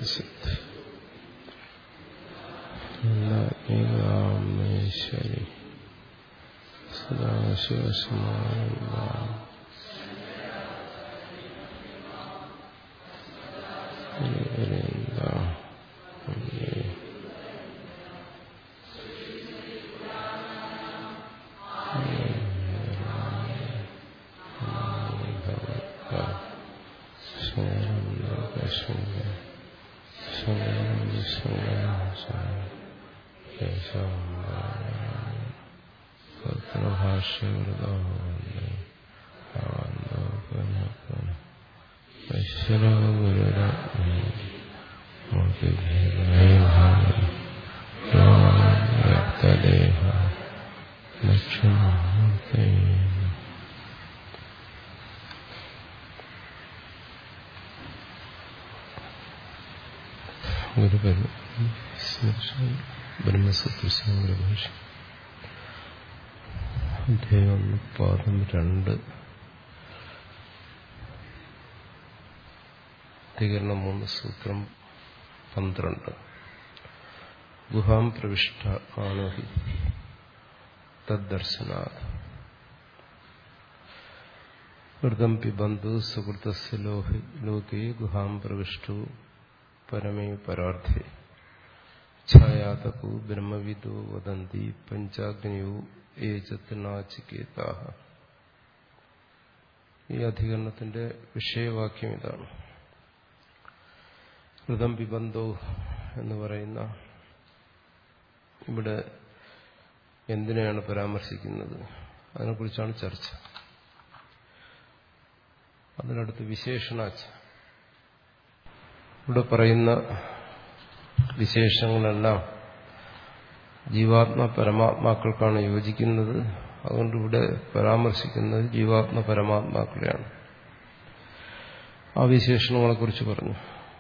സത് ഈശ്വരി സദാശിവസമാരംഭാം വ്യക്തദേഹ ലക്ഷ്മണമൂർത്തേ ഒരു ബ്രഹ്മസൂത്ര ഭാഷ അധ്യായം ഒന്ന് പാദം രണ്ട് അധികരണം മൂന്ന് സൂത്രം പന്ത്രണ്ട് ഗുഹാം പ്രവിഷ്ട ആണോ ഹി തദ്ദർശനാത് വൃതം പിബന്ധു സുഹൃതസ് ലോഹി ലോകേ ഗുഹാം പ്രവിഷ്ടു പരമേ പരാർത്ഥേ ഛായാതകു ബ്രഹ്മവിദോ വദന്തി പഞ്ചാഗ്നിയോ ഏചത്തിനാചികേത ഈ അധികരണത്തിന്റെ വിഷയവാക്യം ഇതാണ് ഹൃദം പിബന്ധോ എന്ന് പറയുന്ന ഇവിടെ എന്തിനെയാണ് പരാമർശിക്കുന്നത് അതിനെക്കുറിച്ചാണ് ചർച്ച അതിനടുത്ത് വിശേഷണാച്ച ഇവിടെ പറയുന്ന വിശേഷങ്ങളെല്ലാം ജീവാത്മ പരമാത്മാക്കൾക്കാണ് യോജിക്കുന്നത് അതുകൊണ്ട് ഇവിടെ പരാമർശിക്കുന്നത് ജീവാത്മ പരമാത്മാക്കളെയാണ് ആ വിശേഷണങ്ങളെക്കുറിച്ച് പറഞ്ഞു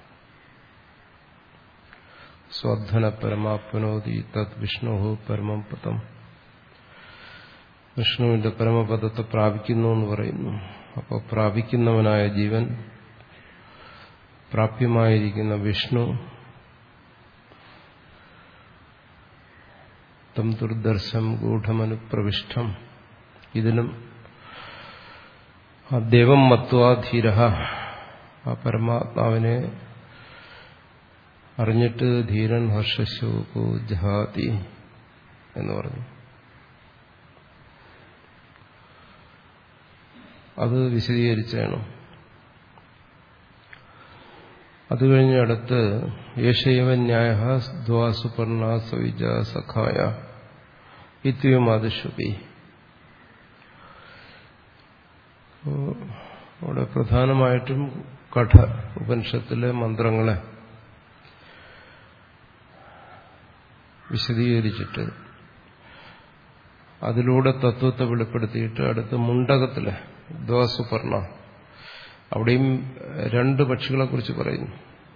സ്വധന പരമാപ്നോതി തത് വിഷ്ണു പരമം പദം വിഷ്ണുവിന്റെ പരമപദത്തെ പ്രാപിക്കുന്നു എന്ന് പറയുന്നു അപ്പോൾ പ്രാപിക്കുന്നവനായ ജീവൻ പ്രാപ്യമായിരിക്കുന്ന വിഷ്ണു തം ദുർദർശം ഗൂഢമനുപ്രവിഷ്ടം ഇതിലും ആ ദേവം മത്വാധീര ആ പരമാത്മാവിനെ അറിഞ്ഞിട്ട് ധീരൻ ഹർഷശോകോ ജഹാതി എന്ന് പറഞ്ഞു അത് വിശദീകരിച്ചാണ് അത് കഴിഞ്ഞ് അടുത്ത് യേശയവ ന്യായ ദ്വാസുപർണ സവിജ സഖായ ഇത്യുമാതിഷുപി അവിടെ പ്രധാനമായിട്ടും കഠ ഉപനിഷത്തിലെ മന്ത്രങ്ങളെ വിശദീകരിച്ചിട്ട് അതിലൂടെ തത്വത്തെ വെളിപ്പെടുത്തിയിട്ട് അടുത്ത് മുണ്ടകത്തിലെ ദ്വാസുപർണ അവിടെയും രണ്ട് പക്ഷികളെ കുറിച്ച് പറയുന്നു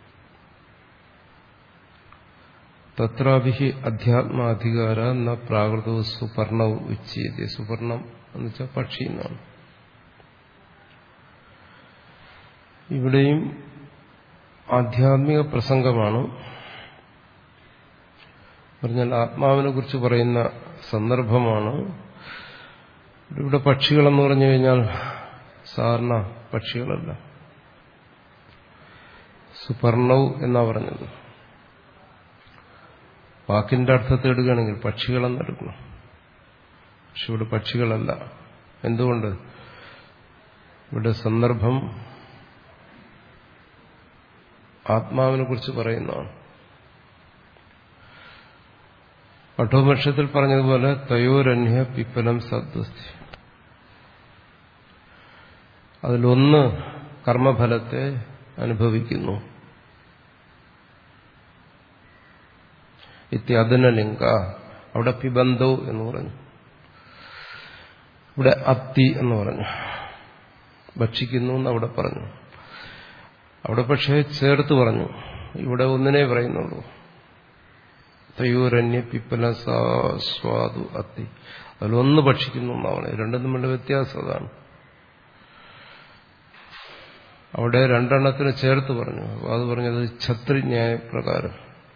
തത്രാഭിഹി അധ്യാത്മാധികാര എന്ന പ്രാകൃതവും സുപർണവും ഉച്ചയത് സുപർണം എന്ന് വെച്ചാൽ പക്ഷി എന്നാണ് ഇവിടെയും ആധ്യാത്മിക പ്രസംഗമാണ് പറഞ്ഞാൽ ആത്മാവിനെ കുറിച്ച് പറയുന്ന സന്ദർഭമാണ് ഇവിടെ പക്ഷികളെന്ന് പറഞ്ഞു കഴിഞ്ഞാൽ സാധാരണ പക്ഷികളല്ല സുപർണവ് എന്നാ പറഞ്ഞത് വാക്കിന്റെ അർത്ഥത്തെ എടുക്കുകയാണെങ്കിൽ പക്ഷികളെന്ന് എടുക്കണം പക്ഷെ ഇവിടെ പക്ഷികളല്ല എന്തുകൊണ്ട് ഇവിടെ സന്ദർഭം ആത്മാവിനെ കുറിച്ച് പറയുന്നതാണ് കഠോപക്ഷത്തിൽ പറഞ്ഞതുപോലെ തയോരന്യ പിപ്പലം സദ്വസ്തി അതിലൊന്ന് കർമ്മഫലത്തെ അനുഭവിക്കുന്നു ഇത്യതിനലിംഗ അവിടെ പിബന്ധോ എന്ന് പറഞ്ഞു ഇവിടെ അത്തി എന്ന് പറഞ്ഞു ഭക്ഷിക്കുന്നു എന്ന് അവിടെ പറഞ്ഞു അവിടെ പക്ഷേ ചേർത്ത് പറഞ്ഞു ഇവിടെ ഒന്നിനെ പറയുന്നുള്ളൂ തയ്യൂരന്യ പിപ്പല സ്വാദു അത്തി അതിലൊന്ന് ഭക്ഷിക്കുന്നു എന്നാണ് രണ്ടും തമ്മിലുള്ള വ്യത്യാസം അതാണ് അവിടെ രണ്ടെണ്ണത്തിന് ചേർത്ത് പറഞ്ഞു അപ്പോൾ അത് പറഞ്ഞത് ഛത്രിന്യായ പ്രകാരം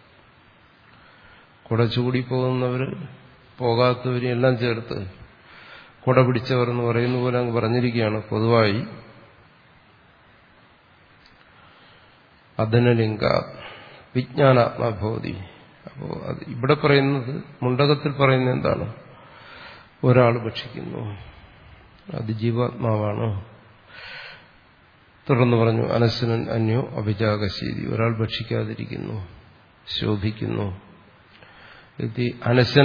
കുട ചൂടി പോകുന്നവർ പോകാത്തവരും എല്ലാം ചേർത്ത് കുട പിടിച്ചവർ എന്ന് പറയുന്ന പോലെ അങ്ങ് പറഞ്ഞിരിക്കുകയാണ് പൊതുവായി അധനലിംഗ വിജ്ഞാനാത്മഭൂതി അപ്പോൾ അത് ഇവിടെ പറയുന്നത് മുണ്ടകത്തിൽ പറയുന്നത് എന്താണ് ഒരാൾ ഭക്ഷിക്കുന്നു അത് ജീവാത്മാവാണ് തുടർന്ന് പറഞ്ഞു അനശ്വനൻ അന്യോ അഭിജാകശീതി ഒരാൾ ഭക്ഷിക്കാതിരിക്കുന്നു ശോഭിക്കുന്നു ഇത് അനശ്വന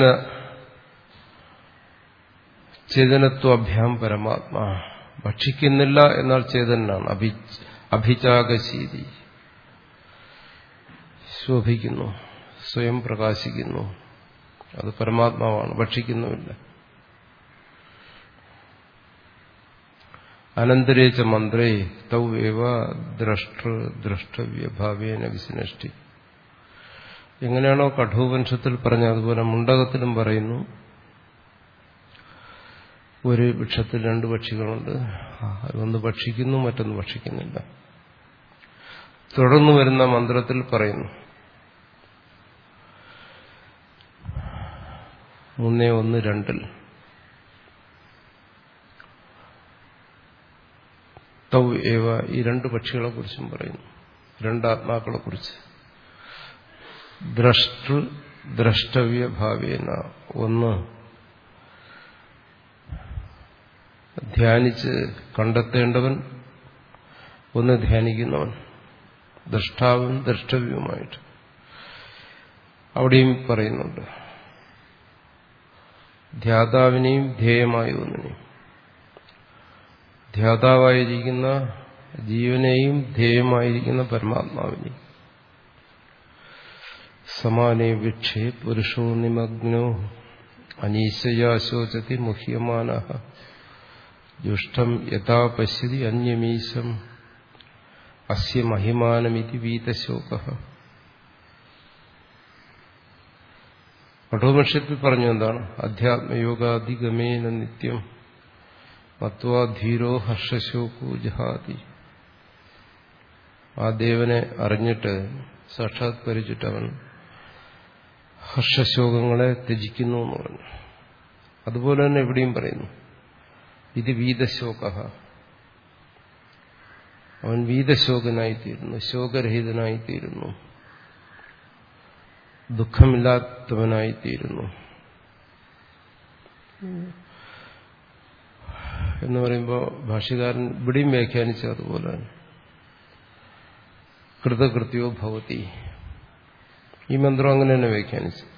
ചേതനത്വഭ്യാം പരമാത്മാ ഭക്ഷിക്കുന്നില്ല എന്നാൽ ചേതനാണ് അഭി അഭിജാകശീതി ശോഭിക്കുന്നു സ്വയം പ്രകാശിക്കുന്നു അത് പരമാത്മാവാണ് ഭക്ഷിക്കുന്നുമില്ല അനന്തരേച്ച മന്ത്രേ തൗ ഏവ ദ്രഷ്ടൃ ദ്രഷ്ടവ്യഭാവേന വിസിനഷ്ടി എങ്ങനെയാണോ കഠോപനിഷത്തിൽ പറഞ്ഞ അതുപോലെ മുണ്ടകത്തിലും പറയുന്നു ഒരു വൃക്ഷത്തിൽ രണ്ട് പക്ഷികളുണ്ട് ഒന്ന് ഭക്ഷിക്കുന്നു മറ്റൊന്ന് ഭക്ഷിക്കുന്നില്ല തുടർന്ന് വരുന്ന മന്ത്രത്തിൽ പറയുന്നു മൂന്നേ ഒന്ന് രണ്ടിൽ തൗ ഏവ ഈ രണ്ട് പക്ഷികളെ കുറിച്ചും പറയുന്നു രണ്ട് ആത്മാക്കളെ കുറിച്ച് ദ്രഷ്ടൃ ദ്രഷ്ടവ്യ ഭാവേന ഒന്ന് ധ്യാനിച്ച് കണ്ടെത്തേണ്ടവൻ ഒന്ന് ധ്യാനിക്കുന്നവൻ ദ്രഷ്ടാവും ദ്രഷ്ടവ്യവുമായിട്ട് അവിടെയും പറയുന്നുണ്ട് ധ്യാതാവിനെയും ധ്യേയമായ ഒന്നിനെയും ധ്യാതാവായിരിക്കുന്ന ജീവനെയും ധ്യേയമായിരിക്കുന്ന പരമാത്മാവിനെയും സമാനേ വിക്ഷേ പുരുഷോ നിമഗ്നോ അനീശയാശോചതി മുഹ്യമാന ജുഷ്ടം യഥാ പശ്യതി അന്യമീശം അസ്യ മഹിമാനമിതി വീതശോക കഠോപനിഷത്തിൽ പറഞ്ഞു എന്താണ് അധ്യാത്മയോഗാധിഗമേന നിത്യം മത്വാ ധീരോ ഹർഷശോകോ ജഹാതി ആ ദേവനെ അറിഞ്ഞിട്ട് സാക്ഷാത്കരിച്ചിട്ട് അവൻ ഹർഷശോകങ്ങളെ ത്യജിക്കുന്നു എന്ന് പറഞ്ഞു അതുപോലെ തന്നെ എവിടെയും പറയുന്നു ഇത് വീതശോക അവൻ വീതശോകനായിത്തീരുന്നു ശോകരഹിതനായിത്തീരുന്നു ദുഃഖമില്ലാത്തവനായിത്തീരുന്നു എന്ന് പറയുമ്പോൾ ഭാഷ്യകാരൻ ഇവിടെയും വ്യാഖ്യാനിച്ച അതുപോലെ കൃതകൃത്യോ ഭവതി ഈ മന്ത്രം അങ്ങനെ തന്നെ വ്യാഖ്യാനിച്ചു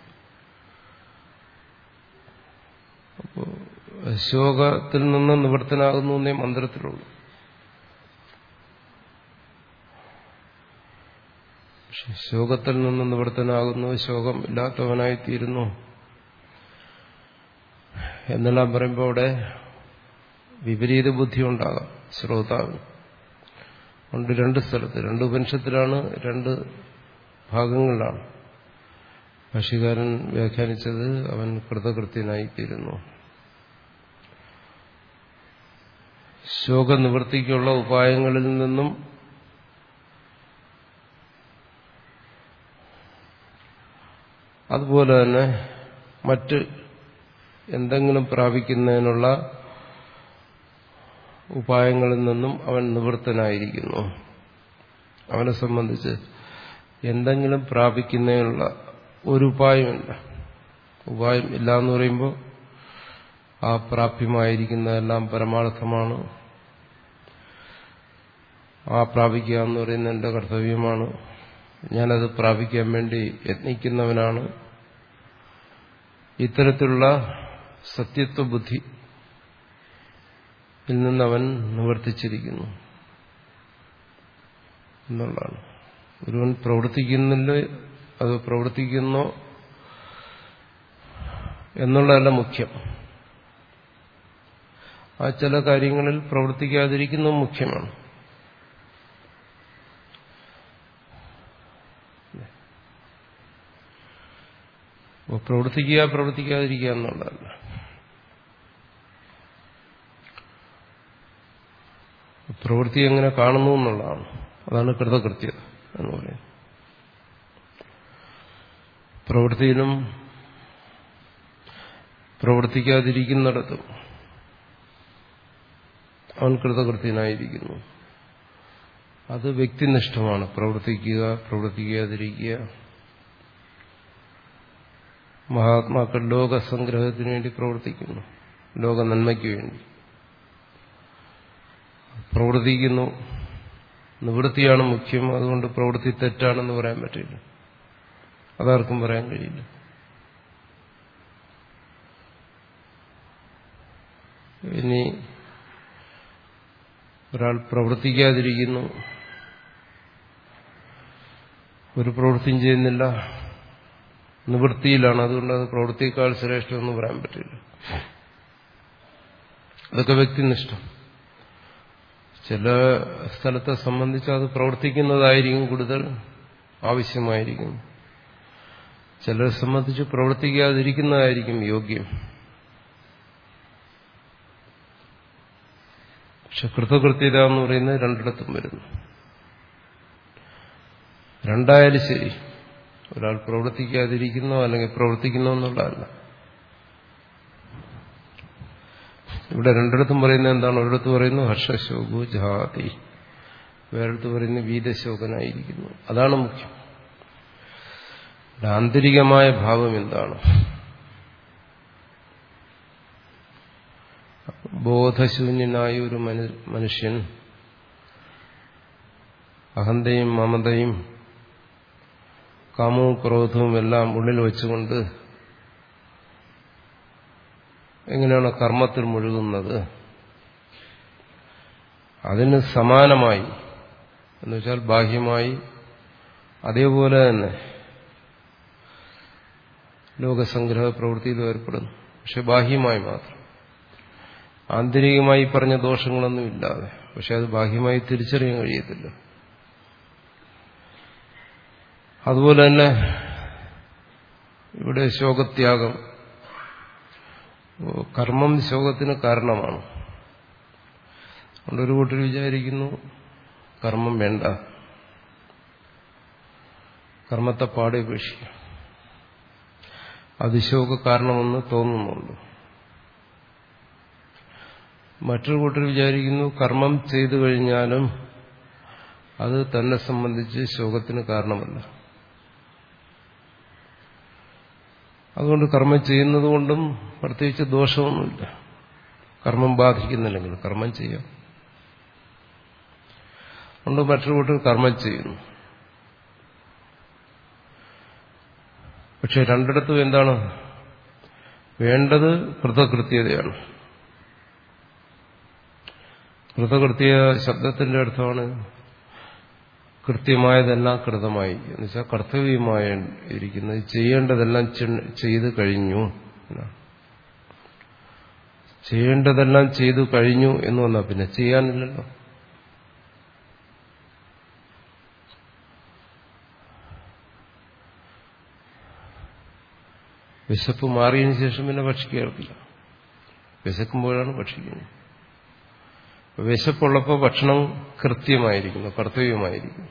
അപ്പോ ശോകത്തിൽ നിന്ന് നിവൃത്തനാകുന്നു എന്നേ മന്ത്രത്തിലുള്ളൂ ശോകത്തിൽ നിന്ന് നിവൃത്തനാകുന്നു ശോകം ഇല്ലാത്തവനായിത്തീരുന്നു എന്നെല്ലാം പറയുമ്പോൾ അവിടെ വിപരീത ബുദ്ധി ഉണ്ടാകാം ശ്രോതാവിന് ഉണ്ട് രണ്ട് സ്ഥലത്ത് രണ്ട് ഉപനിഷത്തിലാണ് രണ്ട് ഭാഗങ്ങളിലാണ് ഭാഷ്യകാരൻ വ്യാഖ്യാനിച്ചത് അവൻ കൃതകൃത്യനായിത്തീരുന്നു ശോകനിവൃത്തിക്കുള്ള ഉപായങ്ങളിൽ നിന്നും അതുപോലെ തന്നെ മറ്റ് എന്തെങ്കിലും പ്രാപിക്കുന്നതിനുള്ള ഉപായങ്ങളിൽ നിന്നും അവൻ നിവൃത്തനായിരിക്കുന്നു അവനെ സംബന്ധിച്ച് എന്തെങ്കിലും പ്രാപിക്കുന്നതിനുള്ള ഒരു ഉപായമില്ല ഉപായം ഇല്ല എന്ന് പറയുമ്പോൾ ആ പ്രാപ്യമായിരിക്കുന്നതെല്ലാം പരമാർത്ഥമാണ് ആ പ്രാപിക്കുക എന്ന് പറയുന്നത് എന്റെ കർത്തവ്യമാണ് ഞാനത് പ്രാപിക്കാൻ വേണ്ടി യത്നിക്കുന്നവനാണ് ഇത്തരത്തിലുള്ള സത്യത്വ ബുദ്ധി ിൽ നിന്നവൻ നിവർത്തിച്ചിരിക്കുന്നു എന്നുള്ളതാണ് ഒരുവൻ പ്രവർത്തിക്കുന്നില്ല അത് പ്രവർത്തിക്കുന്നോ എന്നുള്ളതല്ല മുഖ്യം ആ ചില കാര്യങ്ങളിൽ പ്രവർത്തിക്കാതിരിക്കുന്നത് മുഖ്യമാണ് പ്രവർത്തിക്കുക പ്രവർത്തിക്കാതിരിക്കുക എന്നുള്ളതല്ല പ്രവൃത്തി എങ്ങനെ കാണുന്നു എന്നുള്ളതാണ് അതാണ് കൃതകൃത്യത എന്ന് പറയുന്നത് പ്രവൃത്തിയിലും പ്രവർത്തിക്കാതിരിക്കുന്നിടത്തും അവൻ കൃതകൃത്യനായിരിക്കുന്നു അത് വ്യക്തിനിഷ്ഠമാണ് പ്രവർത്തിക്കുക പ്രവർത്തിക്കാതിരിക്കുക മഹാത്മാക്കൾ ലോകസംഗ്രഹത്തിന് വേണ്ടി പ്രവർത്തിക്കുന്നു ലോക നന്മയ്ക്ക് വേണ്ടി പ്രവർത്തിക്കുന്നു നിവൃത്തിയാണ് മുഖ്യം അതുകൊണ്ട് പ്രവൃത്തി തെറ്റാണെന്ന് പറയാൻ പറ്റില്ല അതാർക്കും പറയാൻ കഴിയില്ല ഇനി ഒരാൾ പ്രവർത്തിക്കാതിരിക്കുന്നു ഒരു പ്രവൃത്തിയും ചെയ്യുന്നില്ല നിവൃത്തിയിലാണ് അതുകൊണ്ട് അത് പ്രവൃത്തിയേക്കാൾ ശ്രേഷ്ഠമെന്ന് പറയാൻ പറ്റില്ല അതൊക്കെ വ്യക്തിനിഷ്ഠം ചില സ്ഥലത്തെ സംബന്ധിച്ച് അത് പ്രവർത്തിക്കുന്നതായിരിക്കും കൂടുതൽ ആവശ്യമായിരിക്കും ചിലരെ സംബന്ധിച്ച് പ്രവർത്തിക്കാതിരിക്കുന്നതായിരിക്കും യോഗ്യം പക്ഷെ കൃതകൃത്യത എന്ന് പറയുന്നത് രണ്ടിടത്തും വരുന്നു രണ്ടായാലും ശരി ഒരാൾ പ്രവർത്തിക്കാതിരിക്കുന്നോ അല്ലെങ്കിൽ പ്രവർത്തിക്കുന്നോ എന്നുള്ളതല്ല ഇവിടെ രണ്ടിടത്തും പറയുന്നത് എന്താണ് ഒരിടത്ത് പറയുന്നു ഹർഷശോകു ജാതി വേറെടുത്ത് പറയുന്നു വീതശോകനായിരിക്കുന്നു അതാണ് മുഖ്യം ആന്തരികമായ ഭാവം എന്താണ് ബോധശൂന്യനായ ഒരു മനുഷ്യൻ അഹന്തയും മമതയും കാമവും ക്രോധവും എല്ലാം ഉള്ളിൽ വെച്ചുകൊണ്ട് എങ്ങനെയാണ് കർമ്മത്തിൽ മുഴുകുന്നത് അതിന് സമാനമായി എന്നുവെച്ചാൽ ബാഹ്യമായി അതേപോലെ തന്നെ ലോകസംഗ്രഹ പ്രവൃത്തിയിൽ ഏർപ്പെടുന്നു പക്ഷെ ബാഹ്യമായി മാത്രം ആന്തരികമായി പറഞ്ഞ ദോഷങ്ങളൊന്നും ഇല്ലാതെ പക്ഷെ അത് ബാഹ്യമായി തിരിച്ചറിയാൻ കഴിയത്തില്ല അതുപോലെ തന്നെ ഇവിടെ ശോകത്യാഗം കർമ്മം ശോകത്തിന് കാരണമാണ് അതുകൊണ്ട് ഒരു കൂട്ടർ വിചാരിക്കുന്നു കർമ്മം വേണ്ട കർമ്മത്തെ പാടെ ഉപേക്ഷിക്കാം അതിശോക കാരണമെന്ന് തോന്നുന്നുണ്ട് മറ്റൊരു കൂട്ടർ വിചാരിക്കുന്നു കർമ്മം ചെയ്തു കഴിഞ്ഞാലും അത് തന്നെ സംബന്ധിച്ച് ശോകത്തിന് കാരണമല്ല അതുകൊണ്ട് കർമ്മം ചെയ്യുന്നത് കൊണ്ടും പ്രത്യേകിച്ച് ദോഷമൊന്നുമില്ല കർമ്മം ബാധിക്കുന്നില്ലെങ്കിൽ കർമ്മം ചെയ്യാം അതുകൊണ്ട് മറ്റൊരു കൂട്ടർ കർമ്മം ചെയ്യുന്നു പക്ഷെ രണ്ടിടത്തും എന്താണ് വേണ്ടത് കൃതകൃത്യതയാണ് കൃതകൃത്യ ശബ്ദത്തിന്റെ അർത്ഥമാണ് കൃത്യമായതെല്ലാം കൃതമായി എന്നുവെച്ചാൽ കർത്തവ്യമായ ഇരിക്കുന്നത് ചെയ്യേണ്ടതെല്ലാം ചെയ്തു കഴിഞ്ഞു ചെയ്യേണ്ടതെല്ലാം ചെയ്തു കഴിഞ്ഞു എന്ന് വന്നാൽ പിന്നെ ചെയ്യാനില്ലല്ലോ വിശപ്പ് മാറിയതിനു ശേഷം പിന്നെ ഭക്ഷിക്കാറില്ല വിശക്കുമ്പോഴാണ് ഭക്ഷിക്കുന്നത് വിശപ്പുള്ളപ്പോൾ ഭക്ഷണം കൃത്യമായിരിക്കുന്നു കർത്തവ്യമായിരിക്കുന്നു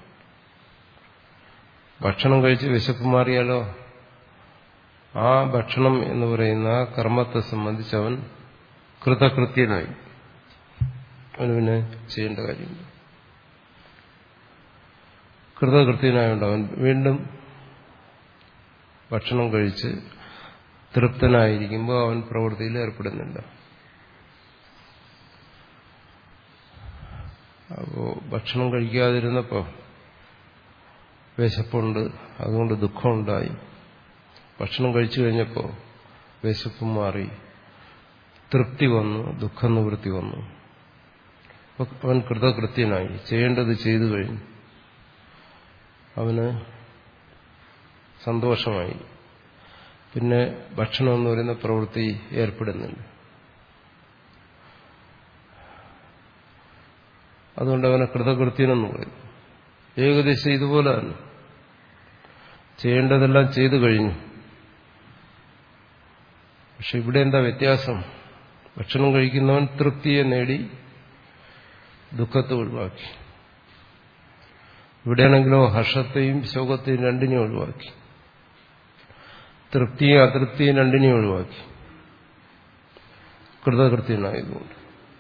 ഭക്ഷണം കഴിച്ച് വിശപ്പ് മാറിയാലോ ആ ഭക്ഷണം എന്ന് പറയുന്ന കർമ്മത്തെ സംബന്ധിച്ച് അവൻ കൃതകൃത്യനായി അവന് പിന്നെ ചെയ്യേണ്ട കാര്യമില്ല കൃതകൃത്യനായുണ്ട് അവൻ വീണ്ടും ഭക്ഷണം കഴിച്ച് തൃപ്തനായിരിക്കുമ്പോൾ അവൻ പ്രവൃത്തിയിൽ ഏർപ്പെടുന്നില്ല അപ്പോ ഭക്ഷണം കഴിക്കാതിരുന്നപ്പോ വിശപ്പുണ്ട് അതുകൊണ്ട് ദുഃഖമുണ്ടായി ഭക്ഷണം കഴിച്ചു കഴിഞ്ഞപ്പോൾ വിശപ്പ് മാറി തൃപ്തി വന്നു ദുഃഖ നിവൃത്തി വന്നു അവൻ കൃതകൃത്യനായി ചെയ്യേണ്ടത് ചെയ്തു കഴിഞ്ഞു അവന് സന്തോഷമായി പിന്നെ ഭക്ഷണം എന്ന് പറയുന്ന പ്രവൃത്തി ഏർപ്പെടുന്നില്ല അതുകൊണ്ട് അവനെ കൃതകൃത്യനെന്ന് പറയും ഏകദേശം ഇതുപോലെ തന്നെ ചെയ്യേണ്ടതെല്ലാം ചെയ്തു കഴിഞ്ഞു പക്ഷെ ഇവിടെ എന്താ വ്യത്യാസം ഭക്ഷണം കഴിക്കുന്നവൻ തൃപ്തിയെ നേടി ദുഃഖത്തെ ഒഴിവാക്കി ഇവിടെയാണെങ്കിലോ ഹർഷത്തെയും ശോകത്തെയും രണ്ടിനെയും ഒഴിവാക്കി തൃപ്തിയും അതൃപ്തിയും രണ്ടിനെയും ഒഴിവാക്കി കൃതകൃത്യനായതുകൊണ്ട്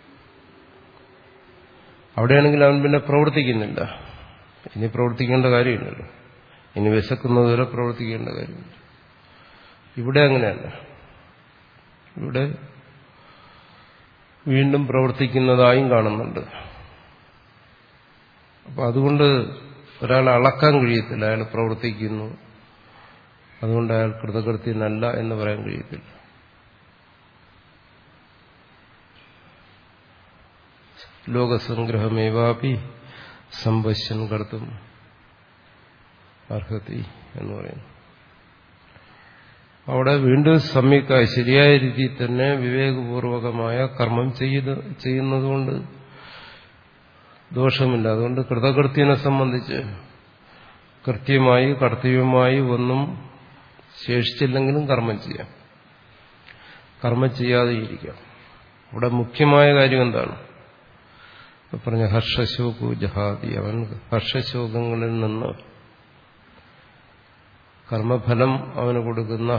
അവിടെയാണെങ്കിൽ അവൻ പിന്നെ പ്രവർത്തിക്കുന്നില്ല ഇനി പ്രവർത്തിക്കേണ്ട കാര്യമില്ലല്ലോ ഇനി വിശക്കുന്നതുവരെ പ്രവർത്തിക്കേണ്ട കാര്യമില്ല ഇവിടെ അങ്ങനെയല്ല ഇവിടെ വീണ്ടും പ്രവർത്തിക്കുന്നതായും കാണുന്നുണ്ട് അപ്പൊ അതുകൊണ്ട് ഒരാൾ അളക്കാൻ കഴിയത്തില്ല അയാൾ പ്രവർത്തിക്കുന്നു അതുകൊണ്ട് അയാൾ കൃതകൃത്യനല്ല എന്ന് പറയാൻ കഴിയത്തില്ല ലോകസംഗ്രഹമേവാപി സമ്പശ്യൻ കർത്തും അർഹത്തി എന്ന് പറയുന്നു അവിടെ വീണ്ടും സമ്യക്കായ ശരിയായ രീതിയിൽ തന്നെ വിവേകപൂർവകമായ കർമ്മം ചെയ്ത് ചെയ്യുന്നതുകൊണ്ട് ദോഷമില്ല അതുകൊണ്ട് കൃതകൃത്യനെ സംബന്ധിച്ച് കൃത്യമായി കർത്തവ്യമായി ഒന്നും ശേഷിച്ചില്ലെങ്കിലും കർമ്മം ചെയ്യാം കർമ്മം ചെയ്യാതെ ഇരിക്കാം അവിടെ മുഖ്യമായ കാര്യം എന്താണ് പറഞ്ഞ ഹർഷശോകു ജഹാദി അവൻ ഹർഷശോകങ്ങളിൽ നിന്ന് കർമ്മഫലം അവന് കൊടുക്കുന്ന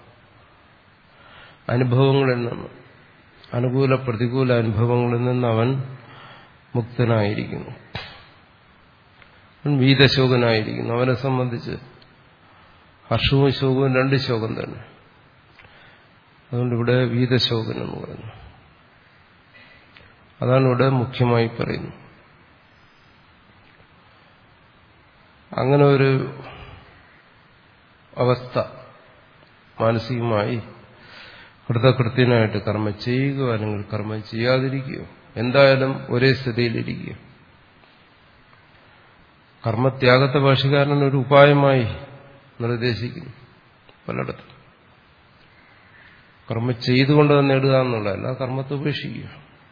അനുഭവങ്ങളിൽ നിന്ന് അനുകൂല പ്രതികൂല അനുഭവങ്ങളിൽ നിന്ന് അവൻ മുക്തനായിരിക്കുന്നു അവൻ വീതശോകനായിരിക്കുന്നു അവനെ സംബന്ധിച്ച് ഹർഷവും ശോകവും രണ്ട് ശോകം തന്നെ അതുകൊണ്ട് ഇവിടെ വീതശോകൻ എന്ന് പറയുന്നു അതാണ് ഇവിടെ മുഖ്യമായി പറയുന്നത് അങ്ങനെ ഒരു അവസ്ഥ മാനസികമായി കൃതകൃത്യനായിട്ട് കർമ്മം ചെയ്യുകയോ അല്ലെങ്കിൽ കർമ്മം ചെയ്യാതിരിക്കുകയോ എന്തായാലും ഒരേ സ്ഥിതിയിലിരിക്കുക കർമ്മത്യാഗത്തെ ഭാഷകാരൻ ഒരു ഉപായമായി നിർദ്ദേശിക്കുന്നു പലയിടത്തും കർമ്മം ചെയ്തുകൊണ്ട് തന്നെ നേടുക എന്നുള്ളതല്ല കർമ്മത്തെ ഉപേക്ഷിക്കുക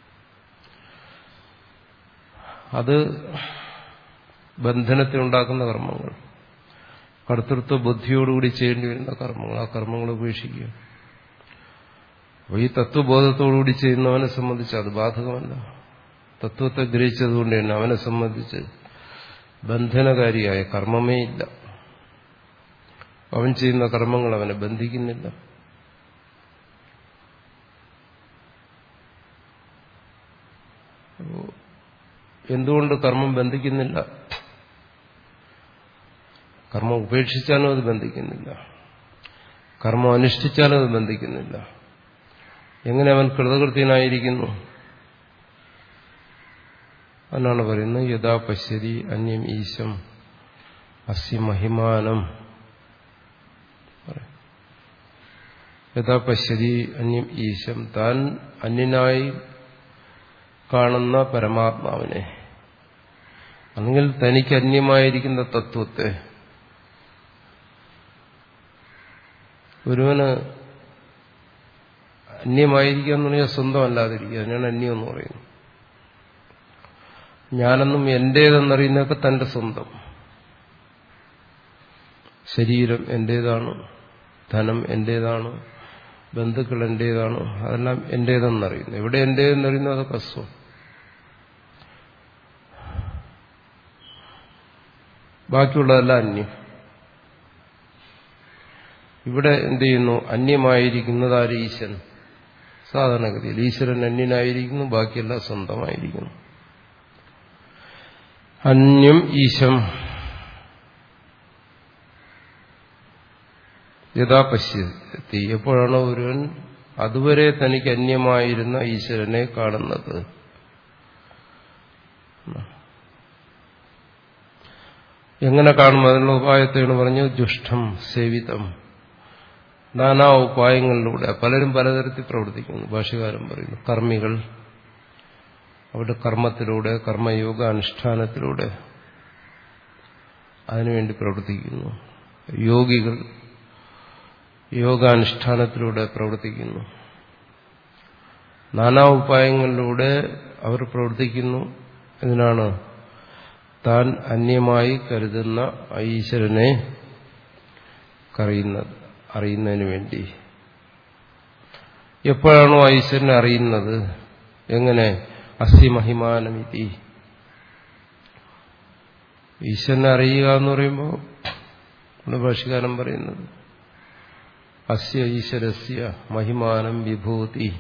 അത് ബന്ധനത്തെ ഉണ്ടാക്കുന്ന കർമ്മങ്ങൾ കർത്തൃത്വ ബുദ്ധിയോടുകൂടി ചെയ്യേണ്ടി വരുന്ന കർമ്മങ്ങൾ ആ കർമ്മങ്ങൾ ഉപേക്ഷിക്കുക അപ്പോൾ ഈ തത്വബോധത്തോടുകൂടി ചെയ്യുന്നവനെ സംബന്ധിച്ച് അത് ബാധകമല്ല തത്വത്തെ ഗ്രഹിച്ചതുകൊണ്ട് തന്നെ അവനെ സംബന്ധിച്ച് ബന്ധനകാരിയായ കർമ്മമേ ഇല്ല അവൻ ചെയ്യുന്ന കർമ്മങ്ങൾ അവനെ ബന്ധിക്കുന്നില്ല എന്തുകൊണ്ട് കർമ്മം ബന്ധിക്കുന്നില്ല കർമ്മം ഉപേക്ഷിച്ചാലും അത് ബന്ധിക്കുന്നില്ല കർമ്മം അനുഷ്ഠിച്ചാലും അത് ബന്ധിക്കുന്നില്ല എങ്ങനെ അവൻ കൃതകൃത്യനായിരിക്കുന്നു എന്നാണ് പറയുന്നത് യഥാ പശ്യതി അന്യം ഈശം അസ്യ മഹിമാനം യഥാ പശ്യതി അന്യം ഈശം താൻ അന്യനായി കാണുന്ന പരമാത്മാവിനെ അല്ലെങ്കിൽ തനിക്ക് അന്യമായിരിക്കുന്ന തത്വത്തെ ഒരുവന് അന്യമായിരിക്കുക എന്ന് പറഞ്ഞാൽ സ്വന്തം അല്ലാതിരിക്കുക അതിനാണ് അന്യം എന്ന് പറയുന്നത് ഞാനെന്നും എന്റേതെന്നറിയുന്നതൊക്കെ തന്റെ സ്വന്തം ശരീരം എന്റേതാണ് ധനം എന്റേതാണ് ബന്ധുക്കൾ എന്റേതാണ് അതെല്ലാം എന്റേതെന്നറിയുന്നു എവിടെ എന്റേതെന്നറിയുന്നു അതൊക്കെ സ്വം ബാക്കിയുള്ളതെല്ലാം അന്യം ഇവിടെ എന്ത് ചെയ്യുന്നു അന്യമായിരിക്കുന്നത് ആര് ഈശ്വരൻ സാധാരണഗതിയിൽ ഈശ്വരൻ അന്യനായിരിക്കുന്നു ബാക്കിയെല്ലാം സ്വന്തമായിരിക്കുന്നു അന്യം ഈശം യഥാ പശ്യത്തി എപ്പോഴാണോ ഒരുവൻ അതുവരെ തനിക്ക് അന്യമായിരുന്ന ഈശ്വരനെ കാണുന്നത് എങ്ങനെ കാണും അതിനുള്ള ഉപായത്തെയാണ് പറഞ്ഞു ദുഷ്ടം സേവിതം നാനാ ഉപായങ്ങളിലൂടെ പലരും പലതരത്തിൽ പ്രവർത്തിക്കുന്നു ഭാഷകാരൻ പറയുന്നു കർമ്മികൾ അവരുടെ കർമ്മത്തിലൂടെ കർമ്മയോഗ അനുഷ്ഠാനത്തിലൂടെ അതിനുവേണ്ടി പ്രവർത്തിക്കുന്നു യോഗികൾ യോഗാനുഷ്ഠാനത്തിലൂടെ പ്രവർത്തിക്കുന്നു നാനാ ഉപായങ്ങളിലൂടെ അവർ പ്രവർത്തിക്കുന്നു ഇതിനാണ് താൻ അന്യമായി കരുതുന്ന ഈശ്വരനെ കറിയുന്നത് അറിയുന്നതിന് വേണ്ടി എപ്പോഴാണോ ഈശ്വരനെ അറിയുന്നത് എങ്ങനെ അസ്യമഹിമാനമിതി ഈശ്വരനെ അറിയുക എന്ന് പറയുമ്പോൾ നമ്മുടെ ഭാഷകാരൻ പറയുന്നത് അസ്യ ഈശ്വരസ്യ മഹിമാനം വിഭൂതി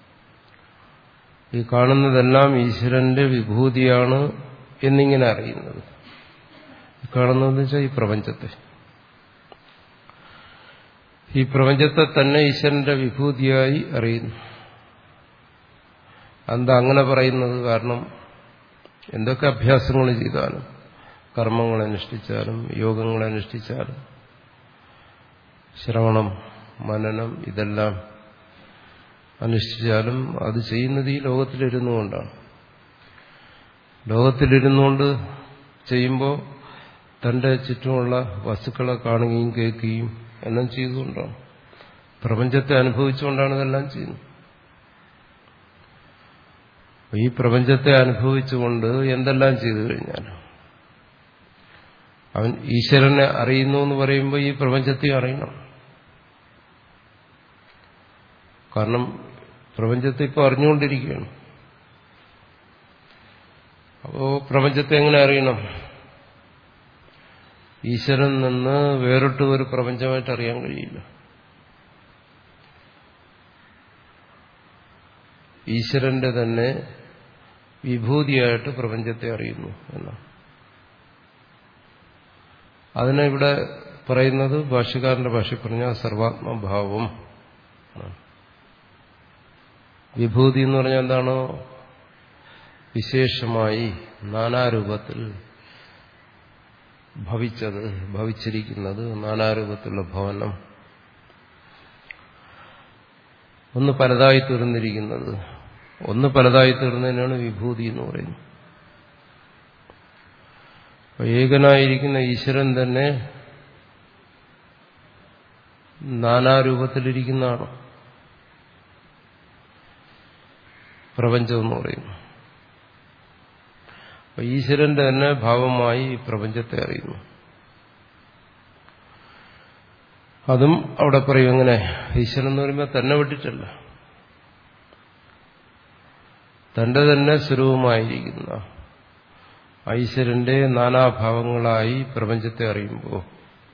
ഈ കാണുന്നതെല്ലാം ഈശ്വരന്റെ വിഭൂതിയാണ് എന്നിങ്ങനെ അറിയുന്നത് കാണുന്നതെന്ന് വെച്ചാൽ ഈ പ്രപഞ്ചത്തെ ഈ പ്രപഞ്ചത്തെ തന്നെ ഈശ്വരന്റെ വിഭൂതിയായി അറിയുന്നു എന്താ അങ്ങനെ പറയുന്നത് കാരണം എന്തൊക്കെ അഭ്യാസങ്ങൾ ചെയ്താലും കർമ്മങ്ങൾ അനുഷ്ഠിച്ചാലും യോഗങ്ങൾ അനുഷ്ഠിച്ചാലും ശ്രവണം മനനം ഇതെല്ലാം അനുഷ്ഠിച്ചാലും അത് ചെയ്യുന്നത് ഈ ലോകത്തിലിരുന്നുകൊണ്ടാണ് ലോകത്തിലിരുന്നുകൊണ്ട് ചെയ്യുമ്പോൾ തന്റെ ചുറ്റുമുള്ള വസ്തുക്കളെ കാണുകയും കേൾക്കുകയും എല്ലാം ചെയ്തുകൊണ്ടാണ് പ്രപഞ്ചത്തെ അനുഭവിച്ചുകൊണ്ടാണ് ഇതെല്ലാം ചെയ്യുന്നത് ഈ പ്രപഞ്ചത്തെ അനുഭവിച്ചുകൊണ്ട് എന്തെല്ലാം ചെയ്തു കഴിഞ്ഞാൽ അവൻ ഈശ്വരനെ അറിയുന്നു എന്ന് പറയുമ്പോൾ ഈ പ്രപഞ്ചത്തെ അറിയണം കാരണം പ്രപഞ്ചത്തെ ഇപ്പോൾ അറിഞ്ഞുകൊണ്ടിരിക്കുകയാണ് അപ്പോ പ്രപഞ്ചത്തെ എങ്ങനെ അറിയണം ഈശ്വരൻ നിന്ന് വേറിട്ട് ഒരു പ്രപഞ്ചമായിട്ട് അറിയാൻ കഴിയില്ല ഈശ്വരന്റെ തന്നെ വിഭൂതിയായിട്ട് പ്രപഞ്ചത്തെ അറിയുന്നു എന്നാണ് അതിനെ ഇവിടെ പറയുന്നത് ഭാഷ്യക്കാരന്റെ ഭാഷ പറഞ്ഞ സർവാത്മഭാവം വിഭൂതി എന്ന് പറഞ്ഞാൽ എന്താണോ വിശേഷമായി നാനാരൂപത്തിൽ ഭവിച്ചത് ഭവിച്ചിരിക്കുന്നത് നാനാരൂപത്തിലുള്ള ഭവനം ഒന്ന് പലതായി തീർന്നിരിക്കുന്നത് ഒന്ന് പലതായി തീർന്നതിനാണ് വിഭൂതി എന്ന് പറയുന്നത് ഏകനായിരിക്കുന്ന ഈശ്വരൻ തന്നെ നാനാരൂപത്തിലിരിക്കുന്നതാണ് പ്രപഞ്ചം എന്ന് പറയുന്നു അപ്പൊ ഈശ്വരന്റെ തന്നെ ഭാവമായി ഈ പ്രപഞ്ചത്തെ അറിയുന്നു അതും അവിടെ പറയും എങ്ങനെ ഈശ്വരൻ എന്ന് പറയുമ്പോൾ തന്നെ വിട്ടിട്ടല്ല തന്റെ തന്നെ സ്വരൂപമായിരിക്കുന്ന ഈശ്വരന്റെ നാനാഭാവങ്ങളായി പ്രപഞ്ചത്തെ അറിയുമ്പോൾ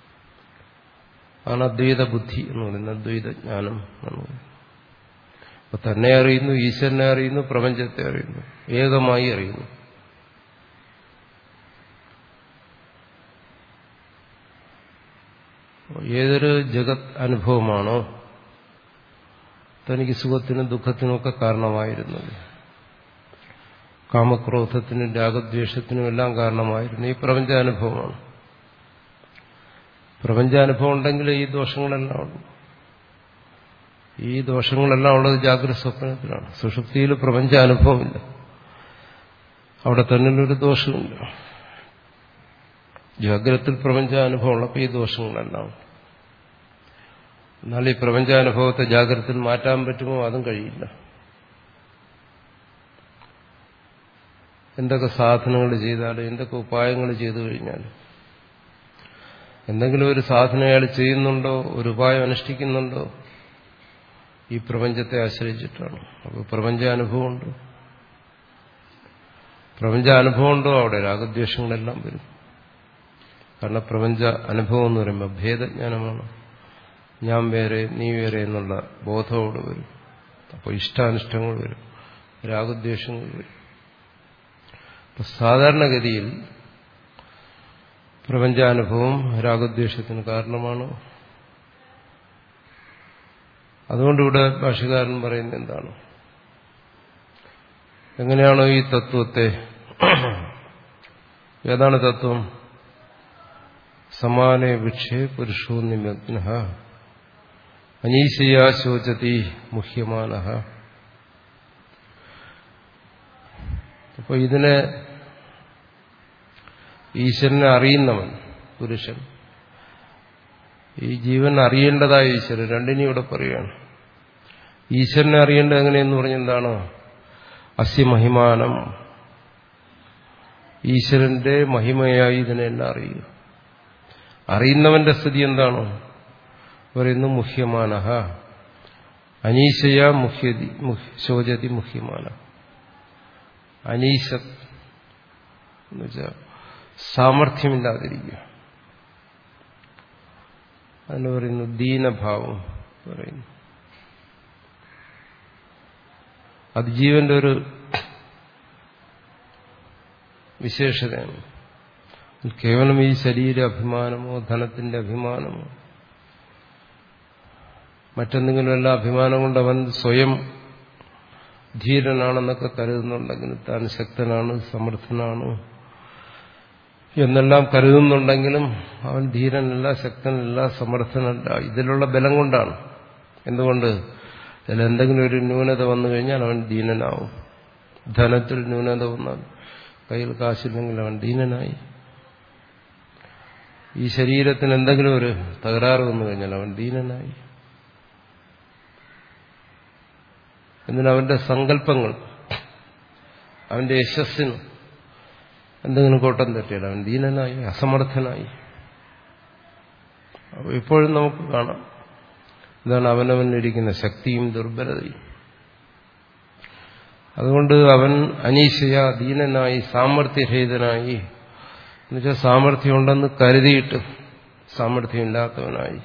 ആണ് അദ്വൈത ബുദ്ധി എന്ന് പറയുന്നത് അദ്വൈത ജ്ഞാനം എന്ന് പറയുന്നത് അപ്പൊ തന്നെ അറിയുന്നു ഈശ്വരനെ അറിയുന്നു പ്രപഞ്ചത്തെ അറിയുന്നു ഏകമായി അറിയുന്നു ഏതൊരു ജഗത് അനുഭവമാണോ തനിക്ക് സുഖത്തിനും ദുഃഖത്തിനും ഒക്കെ കാരണമായിരുന്നത് കാമക്രോധത്തിനും രാഗദ്വേഷത്തിനും എല്ലാം കാരണമായിരുന്നു ഈ പ്രപഞ്ചാനുഭവമാണ് പ്രപഞ്ചാനുഭവം ഉണ്ടെങ്കിൽ ഈ ദോഷങ്ങളെല്ലാം ഉണ്ട് ഈ ദോഷങ്ങളെല്ലാം ഉള്ളത് ജാഗ്രത സ്വപ്നത്തിലാണ് സുഷുപ്തിയിൽ പ്രപഞ്ചാനുഭവമില്ല അവിടെ തന്നെ ഒരു ദോഷമില്ല ജാഗ്രതത്തിൽ പ്രപഞ്ചാനുഭവം ഉള്ളപ്പോൾ ഈ ദോഷങ്ങളെല്ലാം ഉണ്ട് എന്നാൽ ഈ പ്രപഞ്ചാനുഭവത്തെ ജാഗ്രതത്തിൽ മാറ്റാൻ പറ്റുമോ അതും കഴിയില്ല എന്തൊക്കെ സാധനങ്ങൾ ചെയ്താലും എന്തൊക്കെ ഉപായങ്ങൾ ചെയ്തു കഴിഞ്ഞാലും എന്തെങ്കിലും ഒരു സാധന അയാൾ ചെയ്യുന്നുണ്ടോ ഒരു ഉപായം അനുഷ്ഠിക്കുന്നുണ്ടോ ഈ പ്രപഞ്ചത്തെ ആശ്രയിച്ചിട്ടാണ് അപ്പോൾ പ്രപഞ്ചാനുഭവമുണ്ട് പ്രപഞ്ചാനുഭവമുണ്ടോ അവിടെ രാഗദ്വേഷങ്ങളെല്ലാം വരും കാരണം പ്രപഞ്ച അനുഭവം എന്ന് പറയുമ്പോൾ ഭേദജ്ഞാനമാണ് ഞാൻ വേറെ നീ വേറെ എന്നുള്ള ബോധമോട് വരും അപ്പോൾ ഇഷ്ടാനിഷ്ടങ്ങൾ വരും രാഗദ്വേഷങ്ങൾ വരും അപ്പൊ സാധാരണഗതിയിൽ പ്രപഞ്ചാനുഭവം രാഗദ്വേഷത്തിന് കാരണമാണ് അതുകൊണ്ട് ഇവിടെ ഭാഷകാരൻ പറയുന്നത് എന്താണ് എങ്ങനെയാണോ ഈ തത്വത്തെ ഏതാണ് തത്വം സമാനേ വിക്ഷേ പുരുഷോ നിമഗ്ന അനീശയാ ശോചതി മുഹ്യമാന അപ്പൊ ഇതിനെ ഈശ്വരനെ അറിയുന്നവൻ പുരുഷൻ ഈ ജീവൻ അറിയേണ്ടതായ ഈശ്വരൻ രണ്ടിനും ഇവിടെ പറയുകയാണ് ഈശ്വരനെ അറിയേണ്ടത് എങ്ങനെയെന്ന് പറഞ്ഞെന്താണ് അസ്യമഹിമാനം ഈശ്വരന്റെ മഹിമയായി ഇതിനെല്ലാം അറിയുക അറിയുന്നവന്റെ സ്ഥിതി എന്താണോ പറയുന്നു മുഹ്യമാനഹ അനീശയ മുഹ്യതി ശോചതി മുഹ്യമാന അനീശ എന്നുവെച്ചാൽ സാമർഥ്യമില്ലാതിരിക്കുക അതിന് പറയുന്നു ദീനഭാവം പറയുന്നു അത് ജീവന്റെ ഒരു വിശേഷതയാണ് കേവലം ഈ ശരീര അഭിമാനമോ ധനത്തിന്റെ അഭിമാനമോ മറ്റെന്തെങ്കിലും എല്ലാ അഭിമാനം കൊണ്ട് അവൻ സ്വയം ധീരനാണെന്നൊക്കെ കരുതുന്നുണ്ടെങ്കിൽ താൻ ശക്തനാണ് സമർത്ഥനാണ് എന്നെല്ലാം കരുതുന്നുണ്ടെങ്കിലും അവൻ ധീരനല്ല ശക്തനല്ല സമർത്ഥനല്ല ഇതിലുള്ള ബലം കൊണ്ടാണ് എന്തുകൊണ്ട് ഇതിൽ എന്തെങ്കിലും ഒരു ന്യൂനത വന്നു കഴിഞ്ഞാൽ അവൻ ദീനനാവും ധനത്തിൽ ന്യൂനത വന്നാൽ കയ്യിൽ കാശില്ലെങ്കിൽ അവൻ ദീനനായി ഈ ശരീരത്തിന് എന്തെങ്കിലും ഒരു തകരാറ് വന്നു കഴിഞ്ഞാൽ അവൻ ദീനനായി എന്തിന് അവന്റെ സങ്കല്പങ്ങൾ അവന്റെ യശസ്സിന് എന്തെങ്കിലും കോട്ടം തട്ടിയാൽ അവൻ ദീനനായി അസമർത്ഥനായി അപ്പോൾ ഇപ്പോഴും നമുക്ക് കാണാം ഇതാണ് അവനവനിരിക്കുന്ന ശക്തിയും ദുർബലതയും അതുകൊണ്ട് അവൻ അനീശയ ദീനനായി സാമർഥ്യരഹിതനായി എന്നുവെച്ചാൽ സാമർഥ്യമുണ്ടെന്ന് കരുതിയിട്ട് സാമർഥ്യമില്ലാത്തവനായി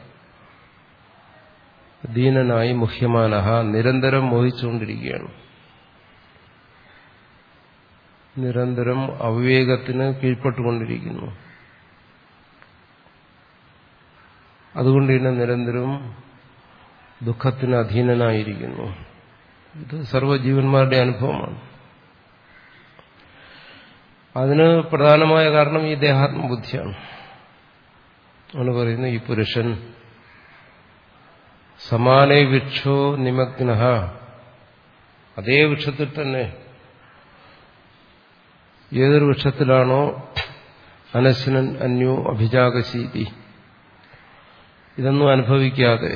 ദീനനായി മുഹ്യമാനഹ നിരന്തരം മോഹിച്ചുകൊണ്ടിരിക്കുകയാണ് നിരന്തരം അവിവേകത്തിന് കീഴ്പ്പെട്ടുകൊണ്ടിരിക്കുന്നു അതുകൊണ്ട് തന്നെ നിരന്തരം ദുഃഖത്തിന് അധീനനായിരിക്കുന്നു ഇത് സർവ്വജീവന്മാരുടെ അനുഭവമാണ് അതിന് പ്രധാനമായ കാരണം ഈ ദേഹാത്മബുദ്ധിയാണ് ആണ് പറയുന്നത് ഈ പുരുഷൻ സമാനേ വൃക്ഷോ നിമഗ്ന അതേ വൃക്ഷത്തിൽ തന്നെ ഏതൊരു വൃക്ഷത്തിലാണോ അനശ്വനൻ അന്യോ അഭിജാകശീതി ഇതൊന്നും അനുഭവിക്കാതെ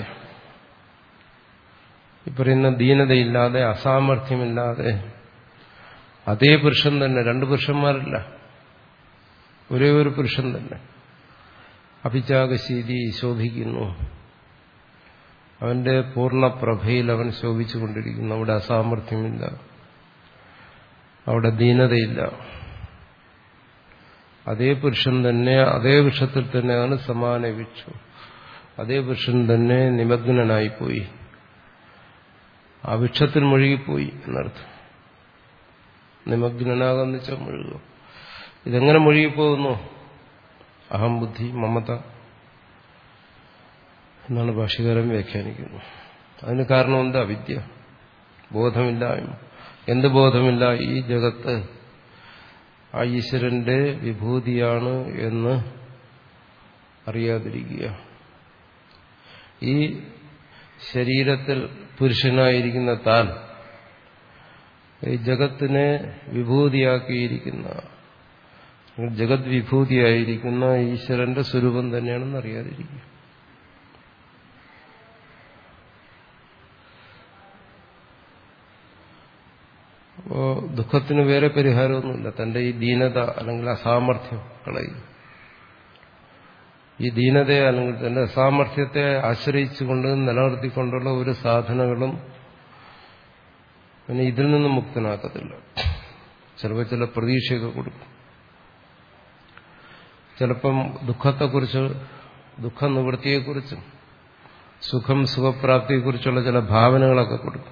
ഈ പറയുന്ന ദീനതയില്ലാതെ അസാമർഥ്യമില്ലാതെ അതേ പുരുഷൻ തന്നെ രണ്ട് പുരുഷന്മാരല്ല ഒരേ ഒരു പുരുഷൻ തന്നെ അഭിജാകശീതി ശോഭിക്കുന്നു അവന്റെ പൂർണ്ണപ്രഭയിൽ അവൻ ശോഭിച്ചുകൊണ്ടിരിക്കുന്നു അവിടെ അസാമർഥ്യമില്ല അവിടെ ദീനതയില്ല അതേ പുരുഷൻ തന്നെ അതേ വൃക്ഷത്തിൽ തന്നെയാണ് സമാന വൃക്ഷം അതേ പുരുഷൻ തന്നെ നിമഗ്നനായിപ്പോയി ആ വൃക്ഷത്തിൽ മുഴുകിപ്പോയി എന്നർത്ഥം നിമഗ്നനാകാന്ന് വെച്ചാൽ മുഴുകുക ഇതെങ്ങനെ മുഴുകിപ്പോകുന്നു അഹം ബുദ്ധി മമത എന്നാണ് ഭാഷകാരൻ വ്യാഖ്യാനിക്കുന്നത് അതിന് കാരണം എന്താ വിദ്യ ബോധമില്ലായ്മ എന്ത് ബോധമില്ല ഈ ജഗത്ത് ആ ഈശ്വരന്റെ വിഭൂതിയാണ് എന്ന് അറിയാതിരിക്കുക ഈ ശരീരത്തിൽ പുരുഷനായിരിക്കുന്ന താൻ ഈ ജഗത്തിനെ വിഭൂതിയാക്കിയിരിക്കുന്ന ജഗത് വിഭൂതിയായിരിക്കുന്ന ഈശ്വരന്റെ സ്വരൂപം തന്നെയാണെന്ന് അറിയാതിരിക്കുക അപ്പോ ദുഃഖത്തിന് വേറെ പരിഹാരമൊന്നുമില്ല തന്റെ ഈ ദീനത അല്ലെങ്കിൽ അസാമർഥ്യം കളയും ഈ ദീനതയെ അല്ലെങ്കിൽ തന്റെ അസാമർഥ്യത്തെ ആശ്രയിച്ചുകൊണ്ട് നിലനിർത്തിക്കൊണ്ടുള്ള ഒരു സാധനങ്ങളും പിന്നെ ഇതിൽ നിന്നും മുക്തനാക്കത്തില്ല ചിലപ്പോൾ ചില പ്രതീക്ഷയൊക്കെ കൊടുക്കും ചിലപ്പം ദുഃഖത്തെക്കുറിച്ച് ദുഃഖ നിവൃത്തിയെക്കുറിച്ചും സുഖം സുഖപ്രാപ്തിയെക്കുറിച്ചുള്ള ചില ഭാവനകളൊക്കെ കൊടുക്കും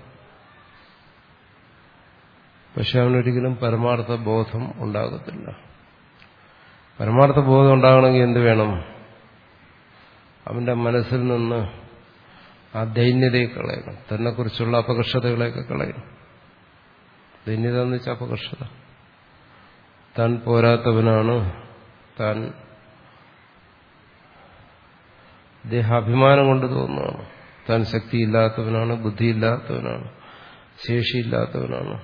പക്ഷെ അവനൊരിക്കലും പരമാർത്ഥ ബോധം ഉണ്ടാകത്തില്ല പരമാർത്ഥ ബോധം ഉണ്ടാകണമെങ്കിൽ എന്ത് വേണം അവന്റെ മനസ്സിൽ നിന്ന് ആ ദൈന്യതയെ കളയണം തന്നെക്കുറിച്ചുള്ള അപകർഷതകളെയൊക്കെ കളയണം ദൈന്യത എന്ന് വെച്ചാൽ അപകർഷത താൻ പോരാത്തവനാണ് താൻ ദേഹാഭിമാനം കൊണ്ട് തോന്നുന്നതാണ് താൻ ശക്തിയില്ലാത്തവനാണ് ബുദ്ധിയില്ലാത്തവനാണ് ശേഷിയില്ലാത്തവനാണ്